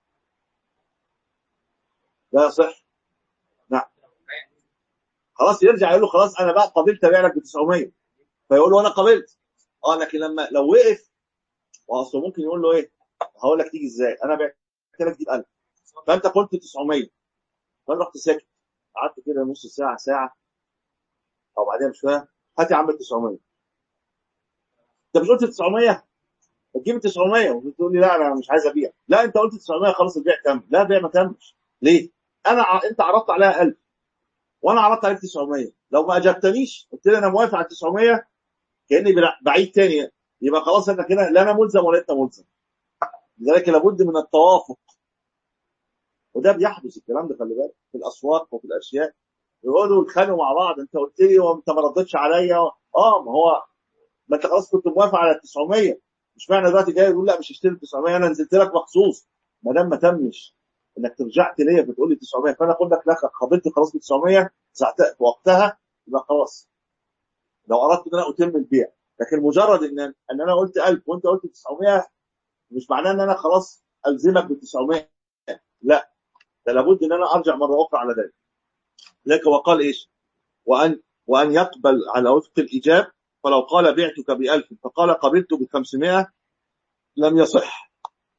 لا يصح نعم خلاص يرجع يقول له خلاص انا بقى قبلت ابيع لك ب 900 فيقول له انا قبلت اه لكن لما لو وقف واصله ممكن يقول له ايه هقول لك تيجي ازاي انا بعت لك دي ب 1000 فانت قلت 900 فانا رحت ساكت قعدت كده نص ساعه ساعه او بعدين مش فاهم هات يا عم ال 900 انت مش قلت 900 تجيب ال 900 وتقول لي لا انا مش عايز ابيع لا انت قلت 900 خلاص البيع تم لا البيع ما تمش ليه انا ع... انت عرضت عليها 1000 وانا عرضت عليك 900 لو ما اجبتنيش قلت لي انا موافق على 900 كاني بع- بعيد تاني يبقى خلاص انا كده لا انا ملزم ولا انت ملزم لذلك لابد من التوافق وده بيحدث الكلام ده خلي بالك في الاسواق وفي الاشياء يقعدوا يتخانقوا مع بعض انت قلت لي وانت ما ردتش عليا اه ما هو ما انت خلاص كنت موافق على ال 900 مش معنى دلوقتي جاي يقول لا مش هشتري ال 900 انا نزلت لك مخصوص ما دام ما تمش انك رجعت ليا بتقول لي 900 فانا اقول لك لا قبلت خلاص ب 900 ساعتها في وقتها يبقى خلاص لو اردت ان انا اتم البيع لكن مجرد ان ان انا قلت 1000 وانت قلت 900 مش معناه ان انا خلاص الزمك ب 900 لا ده لابد ان انا ارجع مره اخرى على ذلك لكن وقال ايش وان وان يقبل على وفق الايجاب فلو قال بعتك ب 1000 فقال قبلت ب 500 لم يصح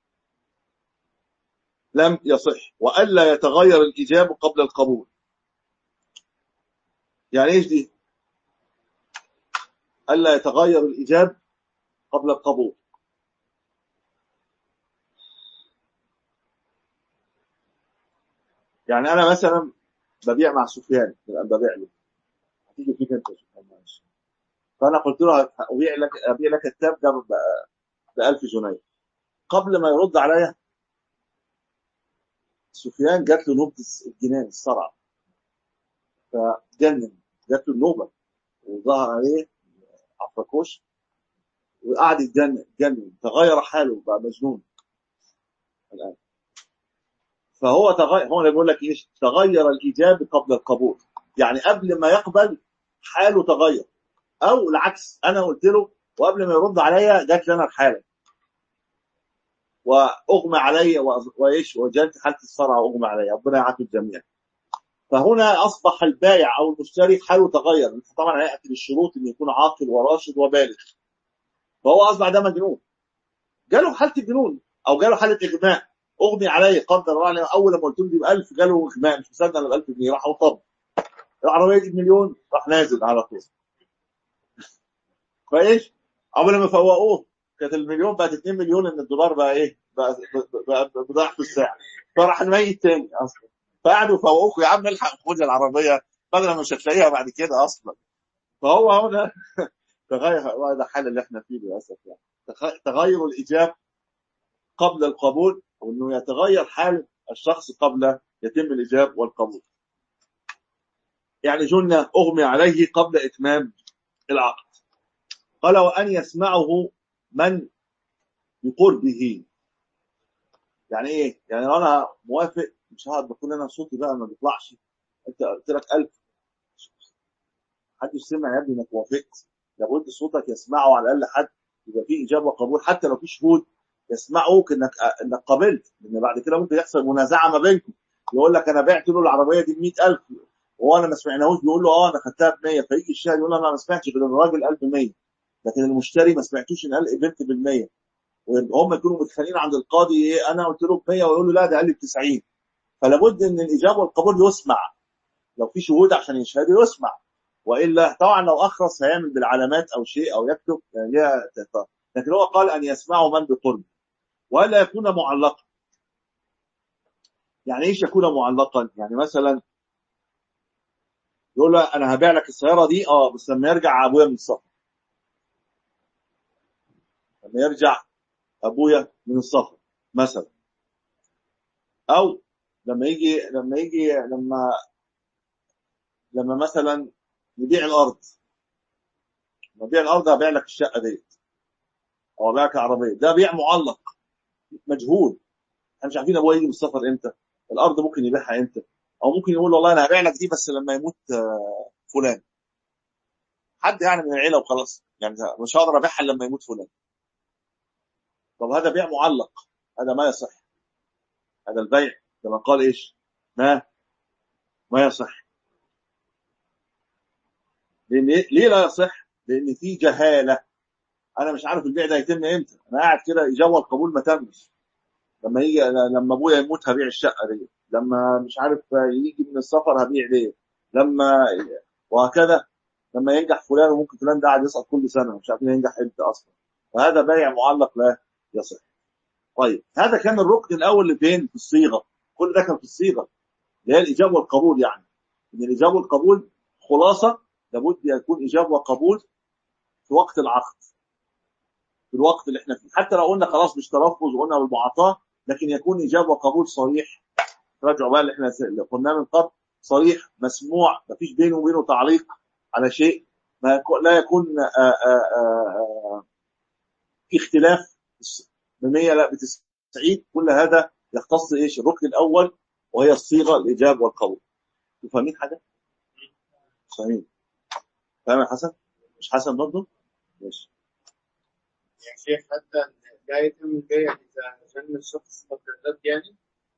لم يصح والا يتغير الايجاب قبل القبول يعني ايش دي الا يتغير الايجاب قبل القبول يعني انا مثلا ببيع مع سفيان يبقى ببيع له هتيجي فيك انت يا سفيان معلش فانا قلت له ابيع لك ابيع لك الكتاب ده ب 1000 جنيه قبل ما يرد عليا سفيان جات له نوبه الجنان الصرع فجنن جات له النوبه وظهر عليه عفركوش وقعد يتجنن جنن تغير حاله بقى مجنون الان فهو تغير هو اللي بيقول لك ايش تغير الايجاب قبل القبول يعني قبل ما يقبل حاله تغير او العكس انا قلت له وقبل ما يرد عليا جات لي انا الحاله واغمى علي وأز- وايش وجدت حاله الصرع واغمى علي ربنا يعافي الجميع فهنا اصبح البائع او المشتري حاله تغير طبعا هياتي بالشروط ان يكون عاقل وراشد وبالغ فهو اصبح ده مجنون جاله حاله الجنون او جاله حاله اغماء اغمي علي قدر الله عليه اول لما قلت له دي ب 1000 جاله اغماء مش مصدق انا ب 1000 جنيه راح وطب العربيه دي بمليون راح نازل على طول كويس اول ما فوقوه كانت المليون بقت 2 مليون ان الدولار بقى ايه بقى بقى بقى بضعف السعر فراح ميت تاني اصلا فقعدوا يفوقوك يا عم الحق خد العربيه بدل ما مش هتلاقيها بعد كده اصلا فهو هنا تغير هذا الحال اللي احنا فيه للاسف يعني تغ- تغير الايجاب قبل القبول وانه يتغير حال الشخص قبل يتم الايجاب والقبول يعني جنة اغمي عليه قبل اتمام العقد قال وان يسمعه من بقربه يعني ايه يعني لو انا موافق مش هقعد بكون انا صوتي بقى ما بيطلعش انت قلت لك 1000 محدش سمع يا ابني انك وافقت لابد صوتك يسمعه على الاقل حد يبقى فيه اجابه وقبول حتى لو في شهود يسمعوك انك انك قبلت لان بعد كده ممكن يحصل منازعه ما بينكم يقول لك انا بعت له العربيه دي ب 100000 وانا ما سمعناهوش بيقول له اه انا خدتها ب 100 فيجي الشاهد يقول له انا ما سمعتش غير الراجل قال ب 100 لكن المشتري ما سمعتوش ان قال قبلت بال 100 وهم يكونوا متخانقين عند القاضي ايه انا قلت له ب 100 ويقول له لا ده قال لي ب 90 فلا بد ان الاجابه والقبول يسمع لو في شهود عشان يشهدوا يسمع والا طبعا لو اخرس هيعمل بالعلامات او شيء او يكتب يعني ليها تهتار. لكن هو قال ان يسمعوا من بقرب والا يكون معلقا يعني ايش يكون معلقا يعني مثلا يقول له انا هبيع لك السياره دي اه بس لما يرجع ابويا من السفر لما يرجع ابويا من السفر مثلا او لما يجي لما يجي لما لما مثلا نبيع الارض لما نبيع الارض هبيع لك الشقه ديت او هبيع لك العربيه ده بيع معلق مجهول احنا مش عارفين ابويا يجي من السفر امتى الارض ممكن يبيعها امتى او ممكن يقول والله انا هبيع لك دي بس لما يموت آه، فلان حد يعني من العيله وخلاص يعني مش هقدر ابيعها إلا لما يموت فلان طب هذا بيع معلق هذا ما يصح هذا البيع كما قال ايش ما ما يصح لان إيه؟ ليه لا يصح لان في جهاله انا مش عارف البيع ده هيتم امتى انا قاعد كده اجابه القبول ما تمش لما يجي لما ابويا يموت هبيع الشقه دي لما مش عارف يجي من السفر هبيع ليه لما وهكذا لما ينجح فلان وممكن فلان ده قاعد يسقط كل سنه مش عارفين ينجح امتى اصلا فهذا بيع معلق لا يصح طيب هذا كان الركن الاول اللي فين في الصيغه كل ده كان في الصيغه اللي هي الاجابه والقبول يعني ان الاجابه والقبول خلاصه لابد يكون اجابه وقبول في وقت العقد في الوقت اللي احنا فيه حتى لو قلنا خلاص مش تلفظ وقلنا بالمعاطاه لكن يكون اجابه وقبول صريح راجعوا بقى اللي احنا اللي قلناه من قبل صريح مسموع ما فيش بينه وبينه تعليق على شيء ما يكون لا يكون آآ آآ في اختلاف ب 100 لا ب 90 كل هذا يختص ايش الركن الاول وهي الصيغه الاجاب والقبول فاهمين حاجه؟ فاهمين فاهم يا حسن؟ مش حسن برضه؟ ماشي يا شيخ حتى لا يتم البيع إذا جن الشخص قبل الرد يعني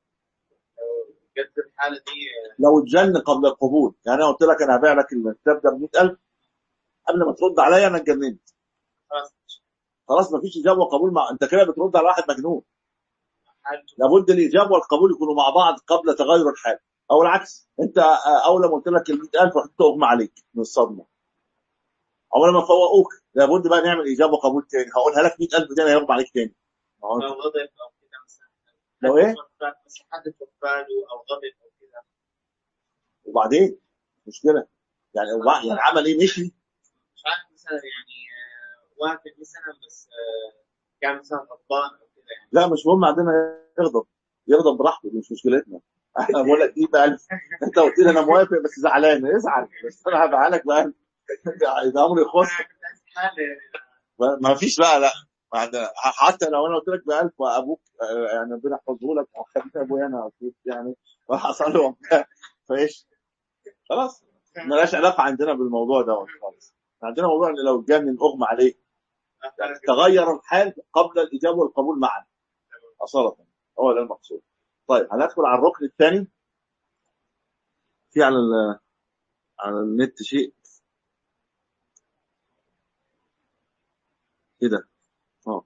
لو جت الحالة دي لو اتجن قبل القبول يعني انا قلت لك انا هبيع لك الكتاب ده ب 100000 قبل ما ترد عليا انا اتجننت خلاص خلاص ما فيش اجابه وقبول مع انت كده بترد على واحد مجنون حالته لابد الاجابه والقبول يكونوا مع بعض قبل تغير الحال او العكس انت آه، اول ما قلت لك ال 100000 رحت تغمى عليك من الصدمه اول ما فوقوك لابد بقى نعمل اجابه وقبول تاني هقولها لك 100000 تاني هيغمى عليك تاني ما هو لو غضب أو كده مثلا لو إيه؟ بس حد توفاله أو غضب أو كده وبعدين مشكله يعني وبعد يعني عمل ايه مشي مش عارف مثلا يعني آه، واحد مثلا بس آه، كان مثلا غضبان أو كده يعني لا مش مهم عندنا يغضب يغضب براحته دي مش مشكلتنا انا بقول لك دي بقى انت قلت لي انا موافق بس زعلان ازعل بس انا هبقى لك بقى ده امر يخص أنا كنت عايز حالة ما فيش بقى لا ما عندنا حتى لو انا قلت لك ب 1000 وابوك آه، يعني ربنا يحفظه لك او خليت ابويا انا أكيد يعني وحصل له وبتاع، فايش خلاص ملهاش علاقه عندنا بالموضوع ده خالص عندنا موضوع ان لو اتجنن اغمى عليه يعني تغير الحال قبل الاجابه والقبول معا اصاله هو ده المقصود طيب هندخل على الركن الثاني في على ال- على النت شيء كده اه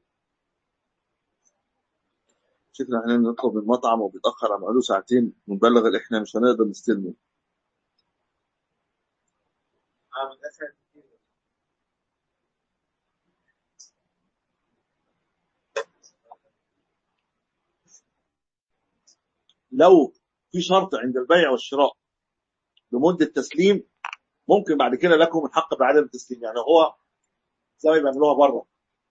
شكلنا احنا نطلب من مطعم وبيتاخر عم له ساعتين ونبلغ اللي احنا مش هنقدر نستلمه اه من اسهل كتير لو في شرط عند البيع والشراء لمده تسليم ممكن بعد كده لكم الحق بعدم التسليم يعني هو زي ما بيعملوها بره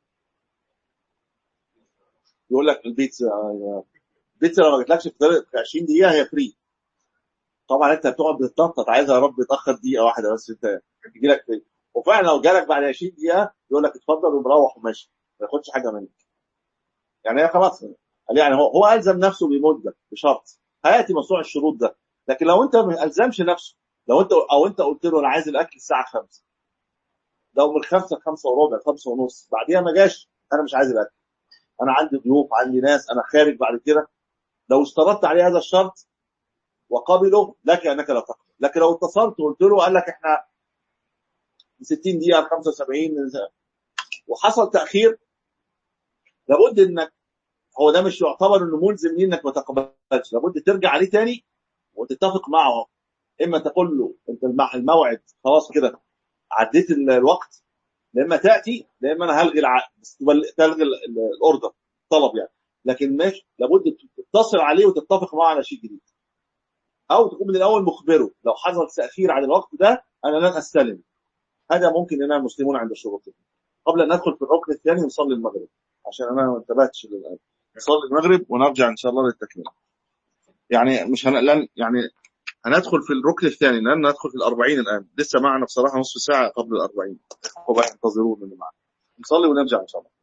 يقول لك البيتزا البيتزا لو ما جاتلكش في طريق- في 20 دقيقه هي فري طبعا انت بتقعد بتتنطط عايز يا رب يتاخر دقيقه واحده بس انت يجي لك فري وفعلا لو جالك بعد 20 دقيقه يقول لك اتفضل ومروح وماشي ما ياخدش حاجه منك يعني هي خلاص قال يعني هو هو الزم نفسه بمده بشرط هياتي مشروع الشروط ده لكن لو انت ما الزمش نفسه لو انت او انت قلت له انا عايز الاكل الساعه 5 لو من 5 ل 5 وربع 5 ونص بعديها ما جاش انا مش عايز الاكل انا عندي ضيوف عندي ناس انا خارج بعد كده لو اشترطت عليه هذا الشرط وقبله لك انك لا تقبل لكن لو اتصلت وقلت له قال لك احنا 60 دقيقه 75 وحصل تاخير لابد انك هو ده مش يعتبر انه ملزم ليه انك ما تقبلش لابد ترجع عليه تاني وتتفق معه اما تقول له انت المع- الموعد خلاص كده عديت ال- الوقت لما تاتي لما انا هلغي الع... تبل- تلغي ال- ال- الاوردر طلب يعني لكن مش لابد تتصل عليه وتتفق معه على شيء جديد او تكون من الاول مخبره لو حصل تاخير عن الوقت ده انا لن استلم هذا ممكن اننا المسلمون عند شروطهم قبل ان ندخل في الركن الثاني نصلي المغرب عشان انا ما انتبهتش للآن نصلي المغرب ونرجع ان شاء الله للتكمله يعني مش هن... لن يعني هندخل في الركن الثاني لن ندخل في الأربعين الآن لسه معنا بصراحة نصف ساعة قبل الأربعين وبقى ينتظرون اللي معنا نصلي ونرجع إن شاء الله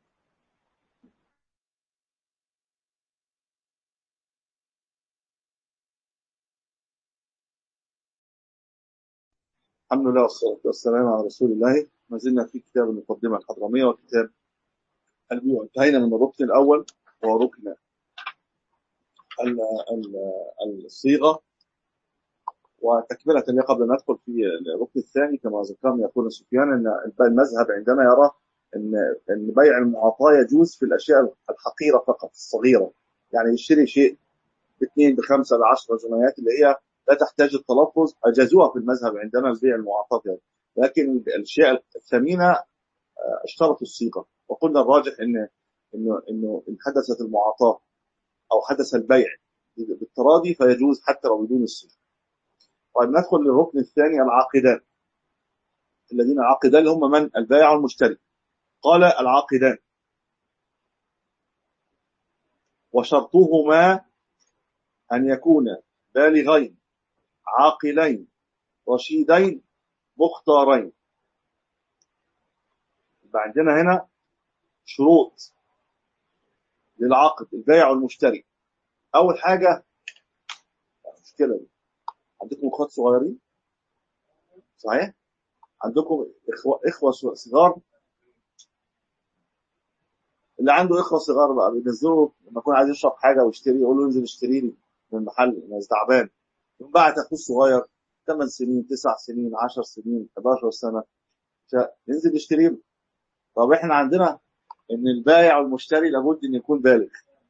الحمد لله والصلاة والسلام على رسول الله ما زلنا في كتاب المقدمة الحضرمية وكتاب البيوع انتهينا من الركن الأول وهو ركن ال- ال- الصيغة وتكملة لي قبل أن ندخل في الركن الثاني كما ذكرنا يقول سفيان أن المذهب عندنا يرى أن أن بيع المعاطاة يجوز في الأشياء الحقيرة فقط الصغيرة يعني يشتري شيء باثنين بخمسة بعشرة جنيهات اللي هي لا تحتاج التلفظ أجازوها في المذهب عندنا البيع المعاطاة يعني. لكن الأشياء الثمينة آه، اشترطوا الصيغة وقلنا الراجح إن إنه إنه إن حدثت المعاطاة أو حدث البيع بالتراضي فيجوز حتى لو بدون الصيغة. طيب ندخل للركن الثاني العاقدان الذين عقدان اللي هم من البائع والمشتري قال العاقدان وشرطهما أن يكونا بالغين عاقلين رشيدين مختارين يبقى عندنا هنا شروط للعقد البائع والمشتري أول حاجة مشكلة دي عندكم اخوات صغيرين صحيح عندكم اخوه اخوه صغار اللي عنده اخوه صغار بقى بينزلوا لما يكون عايز يشرب حاجه ويشتري يقول له انزل اشتري لي من المحل انا تعبان يقوم بعت اخوه الصغير 8 سنين 9 سنين 10 سنين 11 سنه ينزل يشتري له طب احنا عندنا ان البائع والمشتري لابد ان يكون بالغ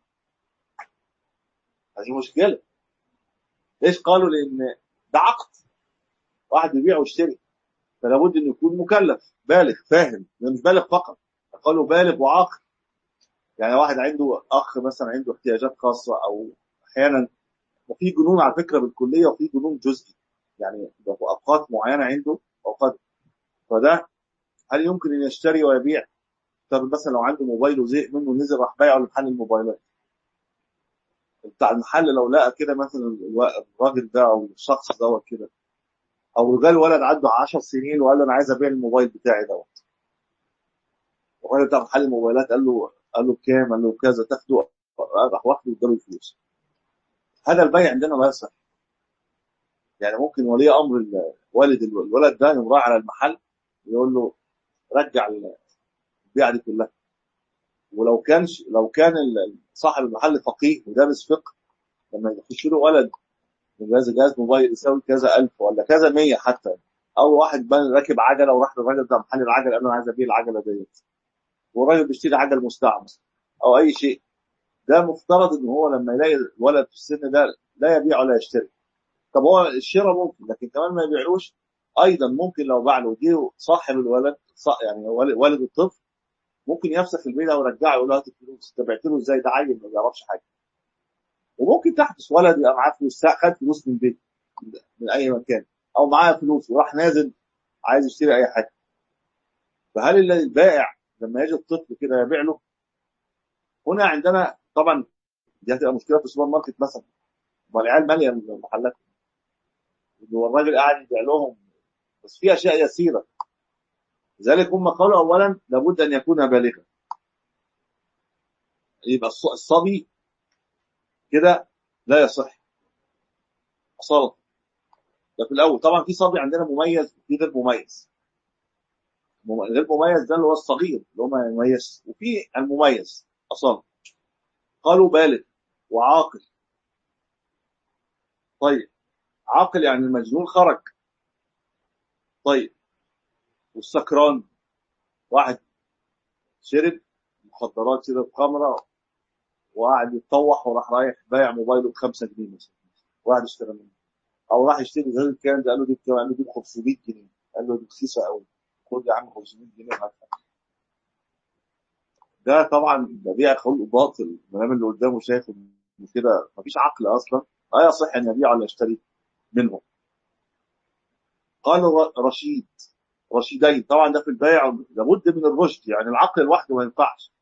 هذه مشكله ليش قالوا لان ده عقد واحد بيبيع ويشتري فلا بد انه يكون مكلف بالغ فاهم مش بالغ فقط قالوا بالغ وعاقل يعني واحد عنده اخ مثلا عنده احتياجات خاصه او احيانا وفي جنون على فكره بالكليه وفي جنون جزئي يعني في اوقات معينه عنده اوقات فده هل يمكن ان يشتري ويبيع طب مثلا لو عنده موبايل وزهق منه نزل راح بايعه لمحل الموبايلات بتاع المحل لو لقى كده مثلا الراجل ده او الشخص دوت كده او جال ولد عنده 10 سنين وقال له انا عايز ابيع الموبايل بتاعي دوت والراجل بتاع محل الموبايلات قال له قال له بكام؟ قال له كذا تاخده راح واخده واداله الفلوس هذا البيع عندنا لا يصح يعني ممكن ولي امر ال- والد ال- الولد ده يقوم رايح على المحل يقول له رجع البيعه دي كلها ولو كان لو كان ال- صاحب المحل فقيه ودارس فقه لما يخش له ولد جهاز جهاز موبايل يساوي كذا ألف ولا كذا مية حتى أو واحد بان راكب عجلة وراح للراجل بتاع محل العجل قال له أنا عايز أبيع العجلة ديت والراجل بيشتري عجل مستعمل أو أي شيء ده مفترض إن هو لما يلاقي الولد في السن ده لا يبيع ولا يشتري طب هو الشراء ممكن لكن كمان ما يبيعلوش أيضا ممكن لو باع له جه صاحب الولد صا- يعني والد والد الطفل ممكن يفسخ البيع ويرجعه يقول له هات الفلوس انت بعت له ازاي ده عيل ما بيعرفش حاجه وممكن تحدث ولد يبقى معاه فلوس خد فلوس من البيت من اي مكان او معاه فلوس وراح نازل عايز يشتري اي حاجه فهل ال- البائع لما يجي الطفل كده يبيع له هنا عندنا طبعا دي هتبقى مشكله في السوبر ماركت مثلا ما العيال ماليه المحلات والراجل قاعد يبيع لهم بس في اشياء يسيره لذلك هم قالوا اولا لابد ان يكون بالغا يبقى الص- الصبي كده لا يصح اصاله ده في الاول طبعا في صبي عندنا مميز وفي غير مميز مم- غير مميز ده اللي هو الصغير اللي هو ما يميز وفي المميز اصلا قالوا بالغ وعاقل طيب عاقل يعني المجنون خرج طيب والسكران واحد شرب مخدرات شرب خمره وقعد يتطوح وراح رايح بايع موبايله ب 5 جنيه مثلا واحد اشترى منه او راح يشتري زي الكلام ده قال له دي بكام؟ قال له دي ب 500 جنيه قال له دي رخيصه قوي خد يا عم 500 جنيه هاتها ده طبعا ده بيع خلق باطل ما دام اللي قدامه شايف إن كده مفيش عقل اصلا لا يصح ان يبيع ولا يشتري منه قالوا ر- رشيد رشيدين طبعا ده في البيع لابد من الرشد يعني العقل لوحده ما ينفعش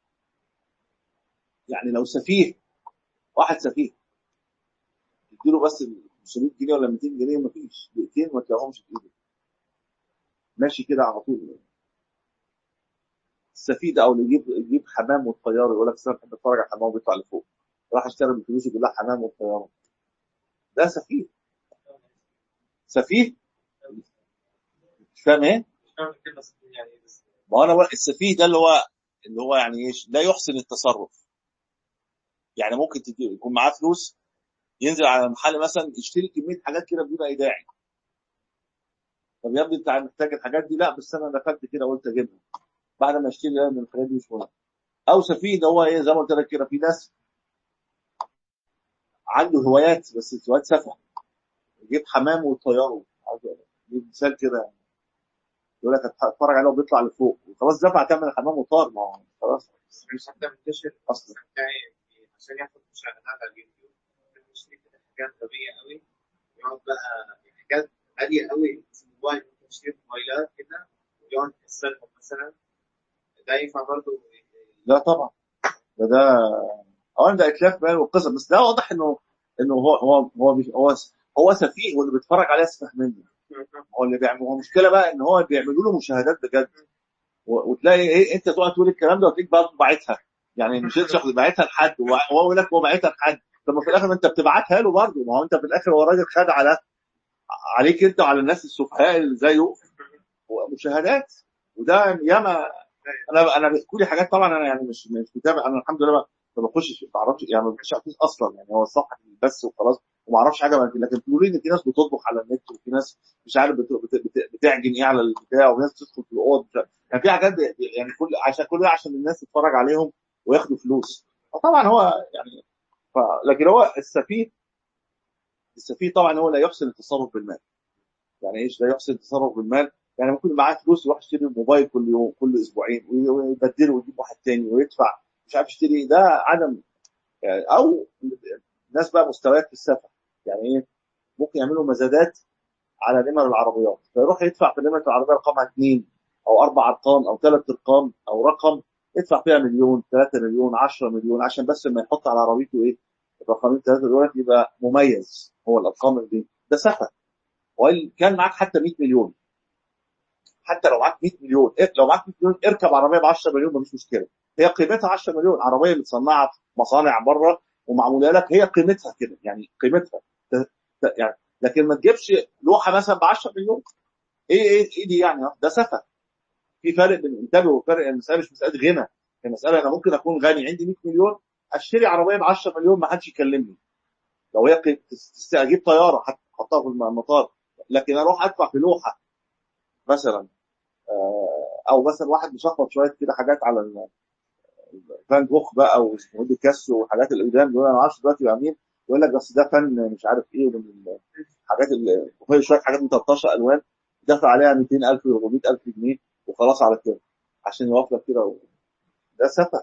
يعني لو سفيه واحد سفيه تديله بس ال 500 جنيه ولا 200 جنيه مفيش دقيقتين ما تلاقيهمش في ايده ماشي كده على طول السفيه ده او اللي يجيب يجيب حمام والطياره يقول لك أصل انا بحب اتفرج على الحمام وبيطلع لفوق راح اشتري بفلوسه كلها حمام والطياره ده سفيه سفيه مش فاهم ايه؟ مش فاهم كده يعني إيه بس ما هو انا بقول- السفيه ده اللي هو اللي هو يعني ايش؟ لا يحسن التصرف يعني ممكن تجي يكون معاه فلوس ينزل على المحل مثلا يشتري كميه حاجات كده بدون اي داعي طب يا ابني انت محتاج الحاجات دي لا بس انا دخلت كده قلت اجيبها بعد ما اشتري لا من الحاجات دي مش مهم او سفيه ده هو ايه زي ما قلت لك كده في ناس عنده هوايات بس هوايات سفه يجيب حمام ويطيره عايز يجيب مثال كده يعني. يقول لك اتفرج عليه وبيطلع لفوق وخلاص دفع ثمن الحمام وطار ما هو خلاص بس مش حتى منتشر اصلا بتاعي عشان ياخد مشاهدات على اليوتيوب بيشتري كده حاجات غبية قوي يقعد بقى حاجات غالية قوي في الموبايل ممكن يشتري موبايلات كده ويقعد يكسرهم مثلا ده ينفع برضه لا طبعا ده ده اولا ده اتلاف بقى والقصه بس ده واضح انه انه هو هو هو بيش- هو هو سفيه واللي بيتفرج عليه اسفه منه هو اللي بيعمل هو المشكله بقى ان هو بيعملوا له مشاهدات بجد و- وتلاقي ايه انت تقعد تقول الكلام ده وتلاقيك برضه باعتها يعني مش انت باعتها لحد وهو يقول لك هو باعتها لحد طب ما في الاخر انت بتبعتها له برضه ما هو انت في الاخر هو راجل خد على عليك انت وعلى الناس السفهاء اللي زيه مشاهدات وده ياما انا انا بيحكوا لي حاجات طبعا انا يعني مش مش متابع انا الحمد لله ما بخشش ما اعرفش يعني ما بخش فيس اصلا يعني هو الصفحه بس وخلاص وما اعرفش حاجه من لكن بيقولوا لي ان في ناس بتطبخ على النت وفي ناس مش عارف بت- بت- بت- بتعجن ايه على البتاع وناس تدخل في الاوض مش عارف. يعني في حاجات بي- يعني كل عشان كل ده عشان الناس تتفرج عليهم وياخدوا فلوس فطبعا هو يعني ف... لكن هو السفيه السفيه طبعا هو لا يحسن التصرف بالمال يعني ايش لا يحسن التصرف بالمال يعني ممكن معاه فلوس يروح يشتري موبايل كل يوم كل اسبوعين وي- ويبدله ويجيب واحد تاني ويدفع مش عارف يشتري ده عدم يعني او ناس بقى مستويات في السفر يعني ايه ممكن يعملوا مزادات على نمر العربيات فيروح يدفع في نمره العربيه رقمها اثنين او اربع ارقام او ثلاث ارقام او رقم يدفع فيها مليون 3 مليون 10 مليون عشان بس لما يحط على عربيته ايه الرقمين ثلاثه دول يبقى مميز هو الارقام دي ده سفه وإن كان معاك حتى 100 مليون حتى لو معاك 100 مليون إيه، لو معاك 100 مليون اركب عربيه ب 10 مليون مفيش مشكله هي قيمتها 10 مليون عربيه متصنعه في مصانع بره ومعموله لك هي قيمتها كده يعني قيمتها ت- ت- يعني لكن ما تجيبش لوحه مثلا ب 10 مليون ايه ايه ايه دي يعني ده سفه في فرق بين انتبه وفرق المساله مش مساله غنى المساله انا ممكن اكون غني عندي 100 مليون اشتري عربيه ب 10 مليون ما حدش يكلمني لو هي قي- تست- اجيب طياره حتى احطها في المطار لكن اروح ادفع في لوحه مثلا آه، او مثلا واحد مشخبط شويه كده حاجات على ال- فان جوخ بقى واسمه إيه بيكاسو وحاجات القدام دول انا ما اعرفش دلوقتي بقى مين يقول لك بس ده فن مش عارف ايه من الحاجات اللي وفي شويه حاجات من 13 الوان دفع عليها 200000 و 400000 جنيه وخلاص على كده عشان يوفر لك كده و... ده سفه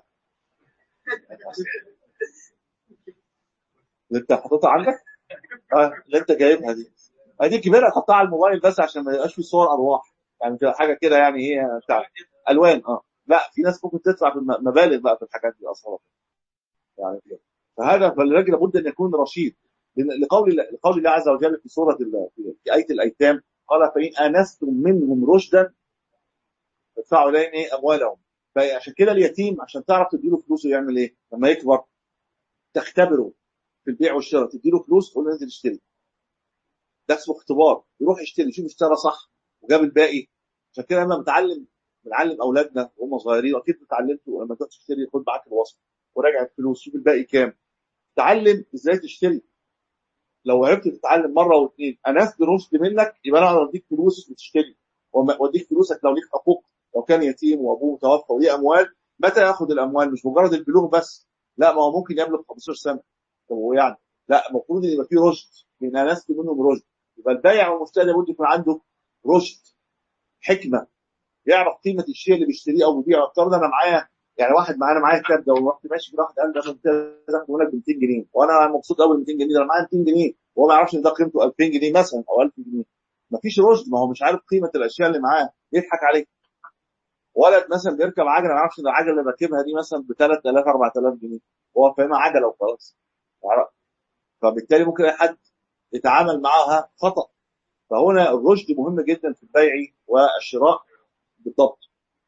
اللي انت حاططها عندك اه اللي انت جايبها دي آه، دي كبيره تحطها على الموبايل بس عشان ما يبقاش في صور ارواح يعني تبقى حاجه كده يعني ايه بتاع الوان اه لا في ناس ممكن تدفع في الم- مبالغ بقى في الحاجات دي اصلا يعني كده فهذا فالراجل لابد ان يكون رشيد لأن- لقول لقول الله عز وجل في سوره ال- في في ايه الايتام قال فان انستم منهم رشدا فادفعوا اليهم ايه اموالهم فعشان كده اليتيم عشان تعرف تديله فلوسه يعمل ايه لما يكبر تختبره في البيع والشراء تديله فلوس تقول له انزل اشتري ده اسمه اختبار يروح يشتري يشوف اشترى صح وجاب الباقي عشان كده لما بنتعلم بنعلم اولادنا وهم صغيرين واكيد اتعلمتوا لما تروح تشتري خد معاك الوصف وراجع الفلوس شوف الباقي كام تعلم ازاي تشتري لو عرفت تتعلم مره واثنين انست رشد منك يبقى انا اقدر اديك فلوس وتشتري وما- واديك فلوسك لو ليك حقوق لو كان يتيم وابوه توفى وليه اموال متى ياخد الاموال مش مجرد البلوغ بس لا ما هو ممكن يبلغ 15 سنه طب هو يعني لا المفروض ان يبقى فيه رشد لان انست منهم رشد يبقى البائع والمشتري لابد يكون عنده رشد حكمه يعرف قيمه الشيء اللي بيشتريه او بيبيعه افترض انا معايا يعني واحد معانا معايا كتاب ده ورحت ماشي كده واحد قال ده ممتاز اخده لك ب 200 جنيه وانا مبسوط قوي ب 200 جنيه ده انا معايا 200 جنيه وهو ما يعرفش ان ده قيمته 2000 جنيه مثلا او 1000 جنيه مفيش رشد ما هو مش عارف قيمه الاشياء اللي معاه يضحك عليك ولد مثلا بيركب عجله ما يعرفش ان العجله اللي راكبها دي مثلا ب 3000 4000 جنيه هو فاهمها عجله وخلاص يعرف. فبالتالي ممكن اي حد يتعامل معاها خطا فهنا الرشد مهم جدا في البيع والشراء بالضبط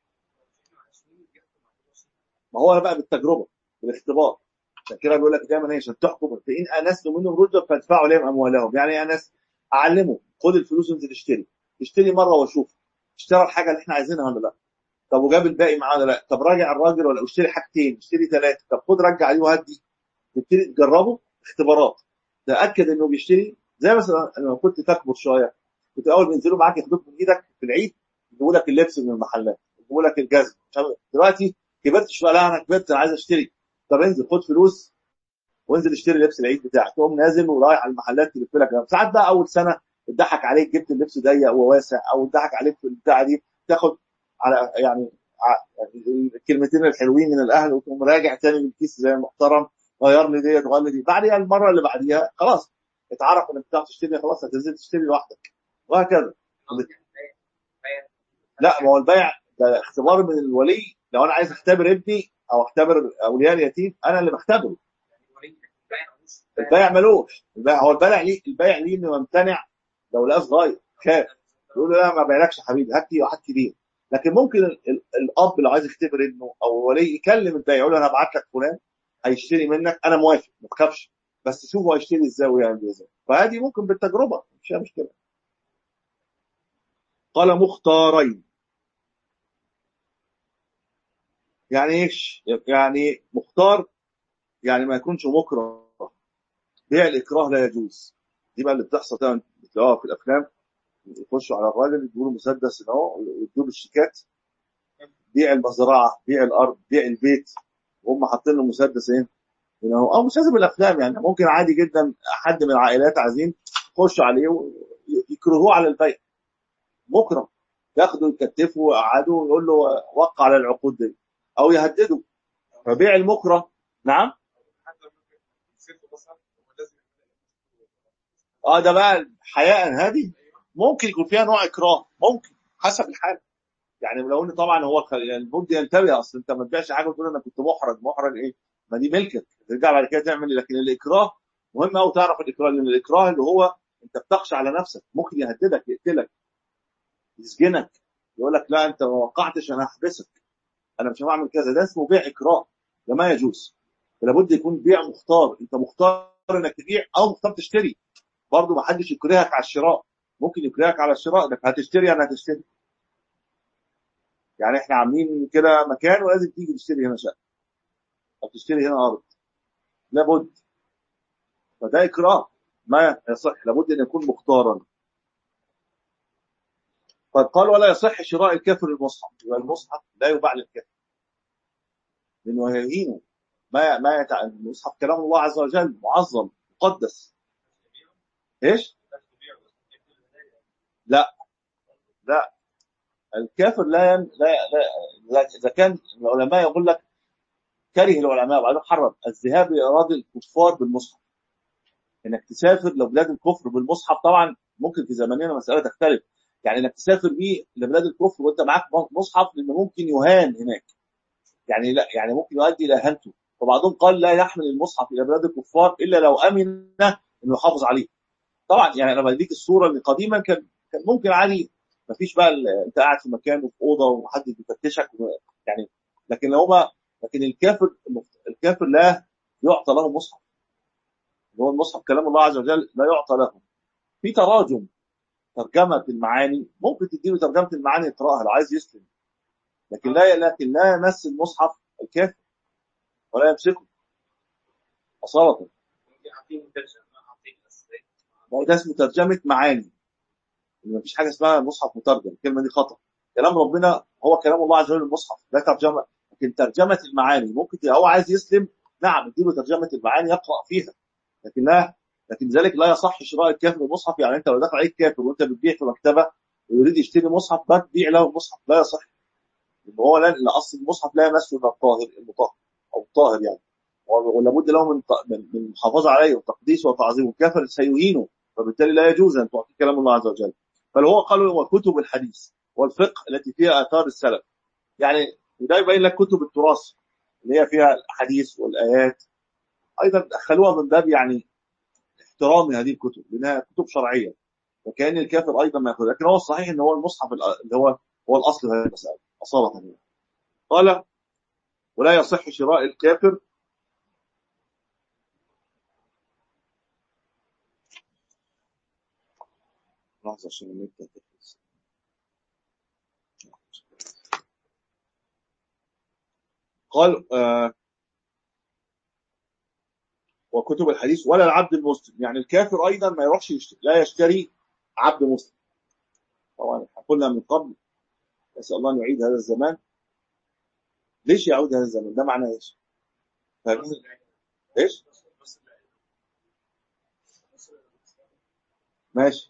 ما هو بقى بالتجربه بالاختبار عشان كده بيقول لك دايما ايه عشان تحكم فان انست منهم رشدا فادفعوا اليهم اموالهم يعني ايه انس اعلمه خد الفلوس وانزل اشتري اشتري مره وشوف اشترى الحاجه اللي احنا عايزينها ولا لا طب وجاب الباقي معاه ولا لا طب راجع الراجل ولا اشتري حاجتين اشتري ثلاثه طب خد رجع دي وهات دي تبتدي تجربه اختبارات تاكد انه بيشتري زي مثلا لما كنت تكبر شويه كنت اول بينزلوا معاك ياخدوك من ايدك في العيد يجيبوا لك اللبس من المحلات يجيبوا لك الجزم مش عارف- دلوقتي كبرت شويه لا انا كبرت انا عايز اشتري طب انزل خد فلوس وانزل اشتري لبس العيد بتاعك تقوم نازل ورايح على المحلات تلف لك ساعات بقى اول سنه اتضحك عليك جبت اللبس ضيق وواسع او اتضحك عليك في البتاعه دي تاخد على يعني ع- يعني الكلمتين الحلوين من الاهل وتقوم راجع تاني بالكيس زي المحترم غير لي ديت غير لي دي بعدها المره اللي بعديها خلاص اتعرف انك بتعرف تشتري خلاص هتنزل تشتري لوحدك وهكذا لا ما هو البيع ده اختبار من الولي لو انا عايز اختبر ابني او اختبر اولياء اليتيم انا اللي بختبره البيع ملوش البيع هو البيع ليه البيع ليه انه يمتنع لو لقاه صغير خاف يقول له لا ما بيعلكش يا حبيبي هات لي واحد كبير لكن ممكن ال- ال- الاب لو عايز يختبر ابنه او الولي يكلم البيع يقول له انا هبعت لك فلان هيشتري منك انا موافق ما تخافش بس شوف هو هيشتري ازاي ويعمل ازاي فهذه ممكن بالتجربه مش فيها مشكله قال مختارين يعني ايش؟ يعني مختار يعني ما يكونش مكره بيع الاكراه لا يجوز دي بقى اللي بتحصل دايما بتلاقوها في الافلام يخشوا على الراجل يدوا له مسدس ان هو ويدوا له الشيكات بيع المزرعه بيع الارض بيع البيت وهم حاطين له مسدس ايه هنا هو او مش لازم الافلام يعني ممكن عادي جدا حد من العائلات عايزين يخشوا عليه ويكرهوه على البيع مكره ياخدوا يكتفوا ويقعدوا ويقول له وقع على العقود دي او يهددوا فبيع المكره نعم اه ده بقى حياء هذه ممكن يكون فيها نوع اكراه ممكن حسب الحال يعني لو ان طبعا هو خ- يعني المفروض ينتبه اصل انت ما تبيعش حاجه وتقول انا كنت محرج محرج ايه ما دي ملكك ترجع بعد كده تعمل إيه؟ لكن الاكراه مهم قوي تعرف الاكراه لان الاكراه اللي هو انت بتخشى على نفسك ممكن يهددك يقتلك يسجنك يقول لك لا انت ما وقعتش انا هحبسك انا مش هعمل كذا ده اسمه بيع اكراه ده ما يجوز لابد يكون بيع مختار انت مختار انك تبيع او مختار تشتري برضه ما حدش يكرهك على الشراء ممكن يكرهك على الشراء انك هتشتري انا هتشتري يعني احنا عاملين كده مكان ولازم تيجي تشتري هنا شقه او تشتري هنا ارض لابد فده اكراه ما يصح لابد ان يكون مختارا قد قال ولا يصح شراء الكافر المصحف يبقى المصحف لا يباع للكافر لانه يهينه ما ما يتع... المصحف كلام الله عز وجل معظم مقدس ايش؟ لا لا الكافر لا ين... لا لا اذا كان العلماء يقول لك كره العلماء وبعدين حرم الذهاب لاراضي الكفار بالمصحف انك تسافر لبلاد الكفر بالمصحف طبعا ممكن في زماننا مساله تختلف يعني انك تسافر بيه لبلاد الكفر وانت معاك مصحف لانه ممكن يهان هناك يعني لا يعني ممكن يؤدي الى اهانته وبعضهم قال لا يحمل المصحف الى بلاد الكفار الا لو امن انه يحافظ عليه طبعا يعني انا بديك الصوره اللي قديما كان كان ممكن عادي ما فيش بقى انت قاعد في مكان وفي اوضه ومحدش بيفتشك يعني لكن لو ما لكن الكافر الكافر لا يعطى له مصحف هو المصحف كلام الله عز وجل لا يعطى له في تراجم ترجمه المعاني ممكن تديله ترجمه المعاني يقراها لو عايز يسلم لكن لا لكن لا يمس المصحف الكافر ولا يمسكه أصالة ده اسمه ترجمة معاني ما فيش حاجة اسمها مصحف مترجم الكلمة دي خطأ كلام ربنا هو كلام الله عز وجل المصحف ده ترجمة لكن ترجمة المعاني ممكن هو عايز يسلم نعم اديله ترجمة المعاني يقرأ فيها لكن لا لكن ذلك لا يصح شراء الكافر المصحف يعني انت لو دخل عليك كافر وانت بتبيع في مكتبه ويريد يشتري مصحف ما تبيع له مصحف لا يصح لان هو لا اصل المصحف لا يمسه الا الطاهر المطهر او الطاهر يعني ولابد له من من المحافظه عليه وتقديسه وتعظيمه الكافر سيهينه فبالتالي لا يجوز ان تعطي كلام الله عز وجل بل هو قالوا وكتب الحديث والفقه التي فيها اثار السلف يعني وده يبين لك كتب التراث اللي هي فيها الاحاديث والايات ايضا دخلوها من باب يعني احترام هذه الكتب لانها كتب شرعيه وكان الكافر ايضا ما ياخذ لكن هو الصحيح ان هو المصحف اللي هو هو الاصل في هذه المساله اصاله قال ولا يصح شراء الكافر لحظة عشان النت هتخلص قال آه وكتب الحديث ولا العبد المسلم يعني الكافر ايضا ما يروحش يشتري لا يشتري عبد مسلم طبعا قلنا من قبل نسال الله ان يعيد هذا الزمان ليش يعود هذا الزمان ده معناه ايش فاهمين ايش ماشي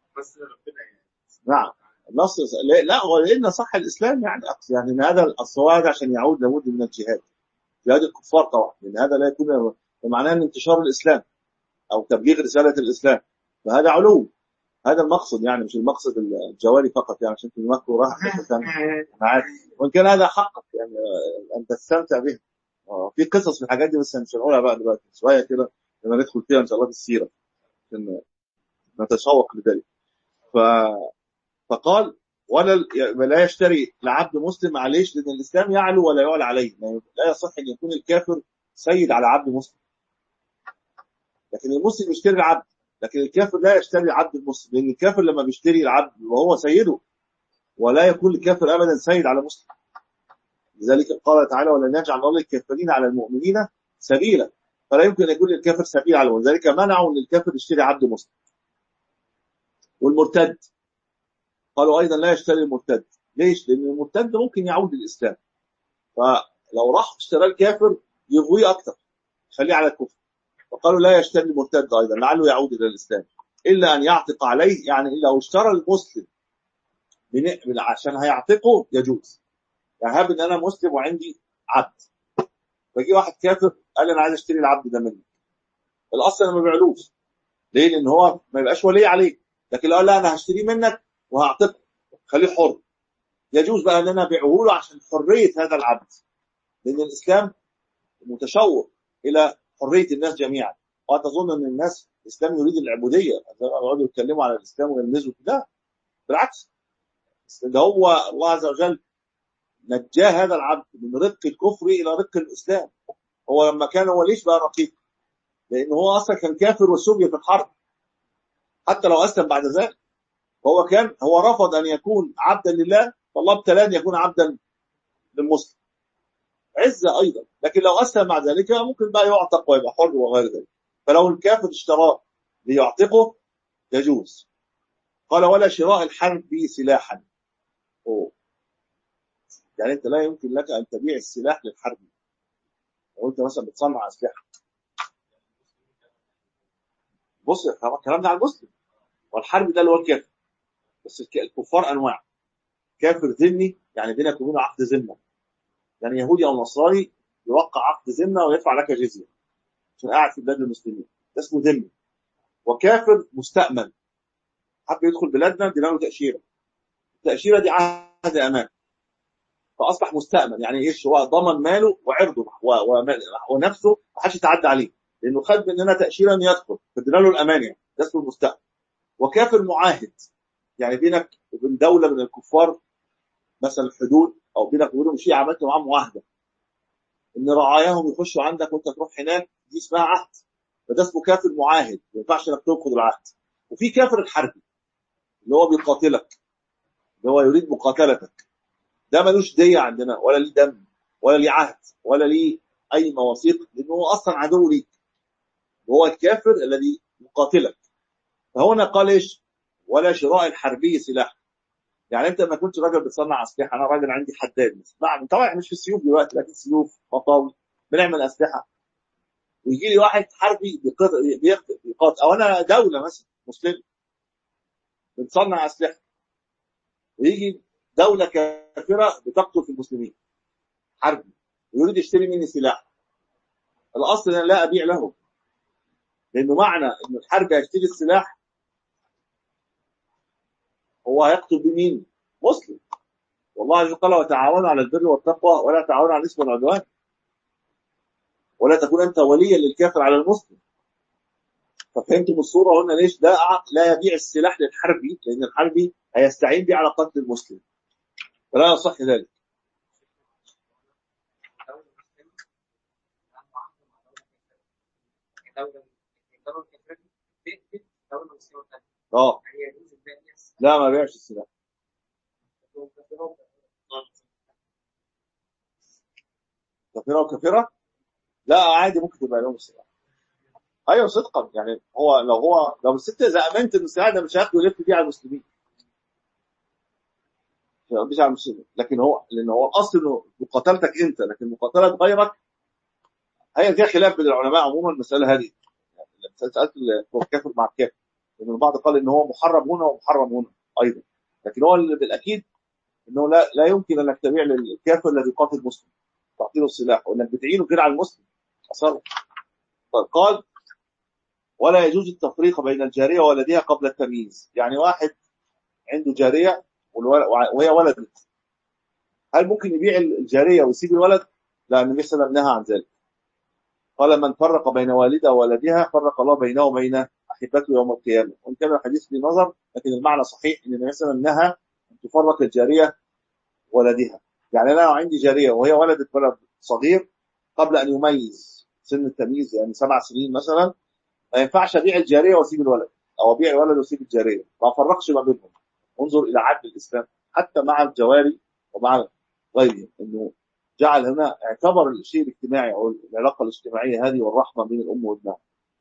نعم النص لا هو لان صح الاسلام يعني يعني ان هذا الصواد عشان يعود لابد من الجهاد جهاد الكفار طبعا لان هذا لا يكون معناه ان انتشار الاسلام او تبليغ رساله الاسلام فهذا علو هذا المقصد يعني مش المقصد الجواري فقط يعني عشان تنمكوا راحه انا عارف وان كان هذا حقك يعني ان تستمتع به في قصص في الحاجات دي بس مش هنقولها بقى دلوقتي شويه كده لما ندخل فيها ان شاء الله في السيره عشان نتشوق لذلك ف... فقال ولا لا يشتري لعبد مسلم معليش لان الاسلام يعلو ولا يعلى عليه يعني لا يصح ان يكون الكافر سيد على عبد مسلم لكن المسلم يشتري العبد لكن الكافر لا يشتري العبد المسلم لان الكافر لما بيشتري العبد وهو سيده ولا يكون الكافر ابدا سيد على مسلم لذلك قال تعالى ولن يجعل الله للكافرين على المؤمنين سبيلا فلا يمكن ان يكون للكافر سبيل على ولذلك منعوا ان الكافر يشتري عبد مسلم والمرتد قالوا ايضا لا يشتري المرتد ليش؟ لان المرتد ممكن يعود للاسلام فلو راح اشترى الكافر يغويه اكثر يخليه على الكفر وقالوا لا يشتري المرتد ايضا لعله يعود الى الاسلام الا ان يعتق عليه يعني لو اشترى المسلم عشان هيعتقه يجوز يعني هاب ان انا مسلم وعندي عبد فجي واحد كافر قال لي انا عايز اشتري العبد ده منك الاصل انا ما بيعلوش ليه؟ لان هو ما يبقاش ولي عليه لكن لو قال لا انا هشتريه منك وهعتقه خليه حر يجوز بقى ان انا ابيعه له عشان حريه هذا العبد لان الاسلام متشوق الى حريه الناس جميعا وتظن ان الناس الاسلام يريد العبوديه يقعدوا يتكلموا على الاسلام ويلمزوا لا بالعكس ده هو الله عز وجل نجاه هذا العبد من رق الكفر الى رق الاسلام هو لما كان هو ليش بقى رقيق؟ لان هو اصلا كان كافر وسبي في الحرب حتى لو اسلم بعد ذلك فهو كان هو رفض ان يكون عبدا لله فالله ابتلاه ان يكون عبدا للمسلم عزه ايضا لكن لو اسلم مع ذلك ممكن بقى يعتق ويبقى حر وغير ذلك فلو الكافر اشتراه ليعتقه يجوز قال ولا شراء الحرب سلاحا أوه. يعني انت لا يمكن لك ان تبيع السلاح للحرب لو انت مثلا بتصنع اسلحه بص الكلام ده على المسلم والحرب ده اللي هو الكافر بس الك- الكفار انواع كافر ذمي يعني بينك وبينه عقد ذمه يعني يهودي او نصراني يوقع عقد ذمه ويدفع لك جزيه عشان قاعد في بلاد المسلمين ده اسمه ذمي وكافر مستأمن حب يدخل بلادنا ادينا له تأشيرة التأشيرة دي عهد أمان فأصبح مستأمن يعني ايش هو ضمن ماله وعرضه و- و- ونفسه ما حدش يتعدى عليه لأنه خد مننا تأشيرة إنه يدخل فادينا له الأمان يعني ده اسمه المستأمن وكافر معاهد يعني بينك وبين دولة من الكفار مثلا الحدود أو بينك وبينهم شيء عملت معاهم معاهدة إن رعاياهم يخشوا عندك وأنت تروح هناك دي اسمها عهد فده اسمه كافر معاهد ما ينفعش انك تنقض العهد وفي كافر الحربي اللي هو بيقاتلك اللي هو يريد مقاتلتك ده ملوش دية عندنا ولا ليه دم ولا ليه عهد ولا ليه اي مواثيق لانه هو اصلا عدو ليك وهو الكافر الذي يقاتلك فهنا قال ايش ولا شراء الحربي سلاح يعني انت ما كنت راجل بتصنع اسلحه انا راجل عندي حداد مثلا نعم طبعا مش في السيوف دلوقتي لكن سيوف مطاوي بنعمل اسلحه ويجي لي واحد حربي بيقط- بيقت- بيقاتل او انا دوله مثلا مسلمه بتصنع اسلحه ويجي دوله كافره بتقتل في المسلمين حربي ويريد يشتري مني سلاح الاصل انا لا ابيع له لانه معنى ان الحربي هيشتري السلاح هو هيقتل بمين؟ مسلم والله عز وجل وتعاونوا على البر والتقوى ولا تعاونوا على الاسم والعدوان ولا تكون انت وليا للكافر على المسلم ففهمتم الصوره هنا ليش ده لا يبيع السلاح للحربي لان الحربي هيستعين به على قتل المسلم فلا يصح ذلك دولة مسلمة عندها عقد مع دولة كافرة دولة الدولة الكافرة دي تقتل دولة مسلمة ثانية اه يعني يجوز البيع الناس لا ما بيعش السلاح كافره وكافره لا عادي ممكن تبقى لهم السلاح ايوه صدقا يعني هو لو هو لو الست اذا امنت ان السلاح ده مش هياخده يلف بيه على المسلمين مش على المسلمين لكن هو لان هو الاصل انه مقاتلتك انت لكن مقاتله غيرك هي فيها خلاف بين العلماء عموما المساله هذه يعني سالت الكافر مع الكافر لان البعض قال ان هو محرم هنا ومحرم هنا ايضا لكن هو اللي بالاكيد انه لا لا يمكن انك تبيع للكافر الذي قاتل مسلم تعطيله السلاح وانك بتعينه غير على المسلم اصلا طيب قال ولا يجوز التفريق بين الجاريه وولدها قبل التمييز يعني واحد عنده جاريه والول- وهي ولدت هل ممكن يبيع الجاريه ويسيب الولد؟ لا النبي صلى الله عليه وسلم نهى عن ذلك قال من فرق بين والده وولدها فرق الله بينه وبين احبته يوم القيامه وان كان الحديث في نظر لكن المعنى صحيح ان النبي صلى الله عليه وسلم نهى ان تفرق الجاريه ولدها يعني انا لو عندي جاريه وهي ولدت ولد صغير قبل ان يميز سن التمييز يعني سبع سنين مثلا ما ينفعش ابيع الجاريه واسيب الولد او ابيع الولد واسيب الجاريه ما افرقش ما بينهم انظر الى عدل الاسلام حتى مع الجواري ومع غيرهم انه جعل هنا اعتبر الشيء الاجتماعي او العلاقه الاجتماعيه هذه والرحمه بين الام وابنها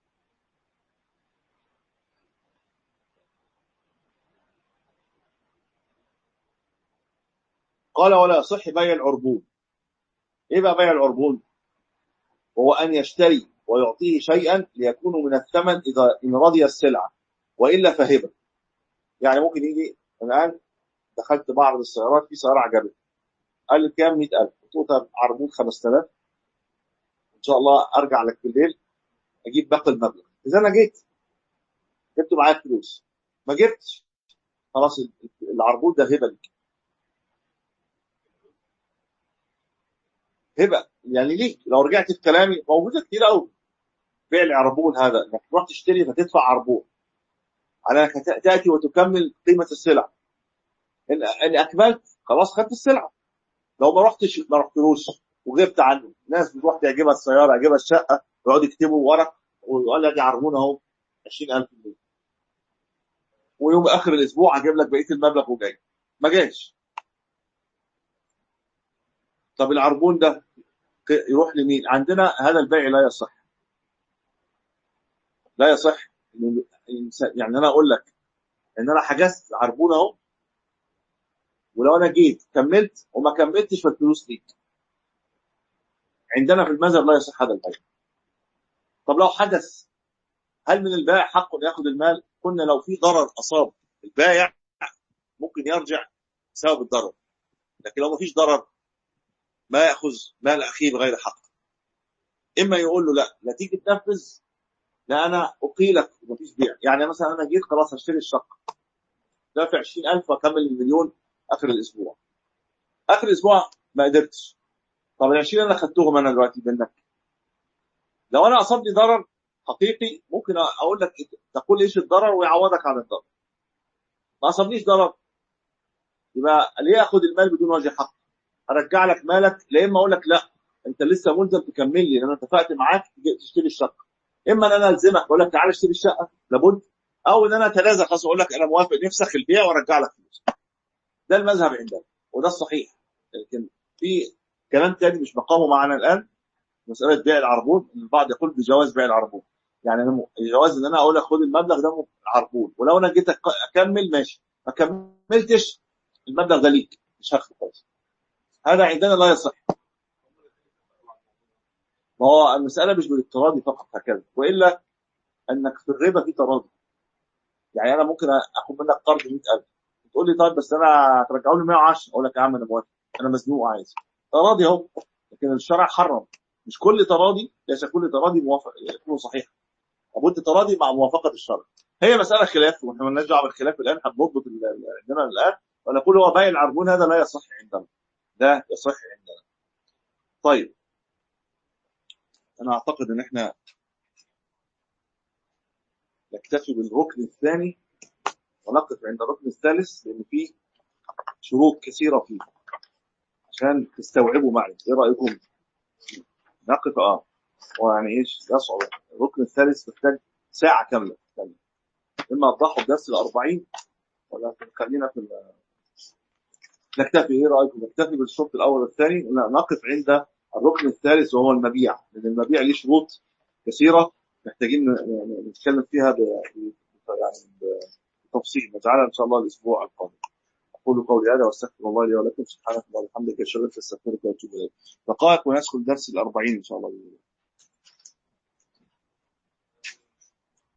قال ولا يصح بيع العربون ايه بقى بيع العربون هو ان يشتري ويعطيه شيئا ليكون من الثمن اذا ان رضي السلعه والا فهبه يعني ممكن يجي الان دخلت بعض السيارات في سياره عجبتني قال لي كام 100000 قلت له طب عربون 5000 ان شاء الله ارجع لك بالليل اجيب باقي المبلغ اذا انا جيت جبت معايا فلوس ما جبتش خلاص العربون ده هبه لك هبه يعني ليك لو رجعت في كلامي موجوده كتير قوي بيع العربون هذا انك تروح تشتري فتدفع عربون على انك تاتي وتكمل قيمه السلع ان ان اكملت خلاص خدت السلعه لو ما رحتش ما رحتلوش وغبت عنه ناس بتروح تعجبها السياره يعجبها الشقه يقعدوا يكتبوا ورق ويقول لك عربون اهو 20000 جنيه ويوم اخر الاسبوع اجيب لك بقيه المبلغ وجاي ما جاش طب العربون ده يروح لمين عندنا هذا البيع لا يصح لا يصح يعني انا اقول لك ان انا حجزت عربون اهو ولو انا جيت كملت وما كملتش فالفلوس ليك عندنا في المذهب لا يصح هذا البيع طب لو حدث هل من البائع حق ان ياخذ المال قلنا لو في ضرر اصاب البائع ممكن يرجع بسبب الضرر لكن لو ما فيش ضرر ما ياخذ مال اخيه بغير حق اما يقول له لا لا تيجي تنفذ لا انا اقيلك ومفيش بيع يعني مثلا انا جيت خلاص هشتري الشقه دافع 20000 واكمل المليون اخر الاسبوع اخر الاسبوع ما قدرتش طب ال 20 انا خدتهم انا دلوقتي منك لو انا اصابني ضرر حقيقي ممكن اقول لك تقول ايش الضرر ويعوضك عن الضرر ما اصابنيش ضرر يبقى ليه اخد المال بدون وجه حق ارجع لك مالك لا اما اقول لك لا انت لسه ملزم تكمل لي انا اتفقت معاك تشتري الشقه اما ان انا الزمك اقول لك تعالى اشتري الشقه لابد او ان انا اتنازل خلاص اقول لك انا موافق نفسخ البيع وارجع لك فلوس ده المذهب عندنا وده الصحيح لكن في كلام تاني مش مقامه معنا الان مساله بيع العربون البعض يقول بجواز بيع العربون يعني انا جواز ان انا اقول لك خد المبلغ ده عربون ولو انا جيت اكمل ماشي ما كملتش المبلغ ده ليك مش هاخده خالص هذا عندنا لا يصح ما هو المساله مش بالتراضي فقط هكذا والا انك في الربا في تراضي يعني انا ممكن اخد منك قرض 100000 تقول لي طيب بس انا هترجعوا لي 110 اقول لك يا عم انا موافق انا مزنوق عايز تراضي اهو لكن الشرع حرم مش كل تراضي ليس كل تراضي موافق يكون صحيح لابد تراضي مع موافقه الشرع هي مساله خلاف واحنا مالناش دعوه بالخلاف الان هنضبط عندنا الان ونقول هو بيع العربون هذا لا يصح عندنا لا يصح عندنا طيب انا اعتقد ان احنا نكتفي بالركن الثاني ونقف عند الركن الثالث لان فيه شروط كثيره فيه عشان تستوعبوا معي ايه رايكم نقف اه ويعني ايش يصعب الركن الثالث محتاج ساعه كامله اما تضحوا بدرس ال 40 ولا خلينا في نكتفي ايه رايكم نكتفي بالشوط الاول والثاني نقف عند الركن الثالث وهو المبيع لان المبيع ليه شروط كثيره محتاجين نتكلم فيها يعني بتفصيل نجعلها ان شاء الله الاسبوع القادم اقول قولي هذا واستغفر الله لي ولكم سبحانك اللهم وبحمدك اشهد ان لا اله الا انت استغفرك واتوب اليك دقائق وندخل درس الأربعين ان شاء الله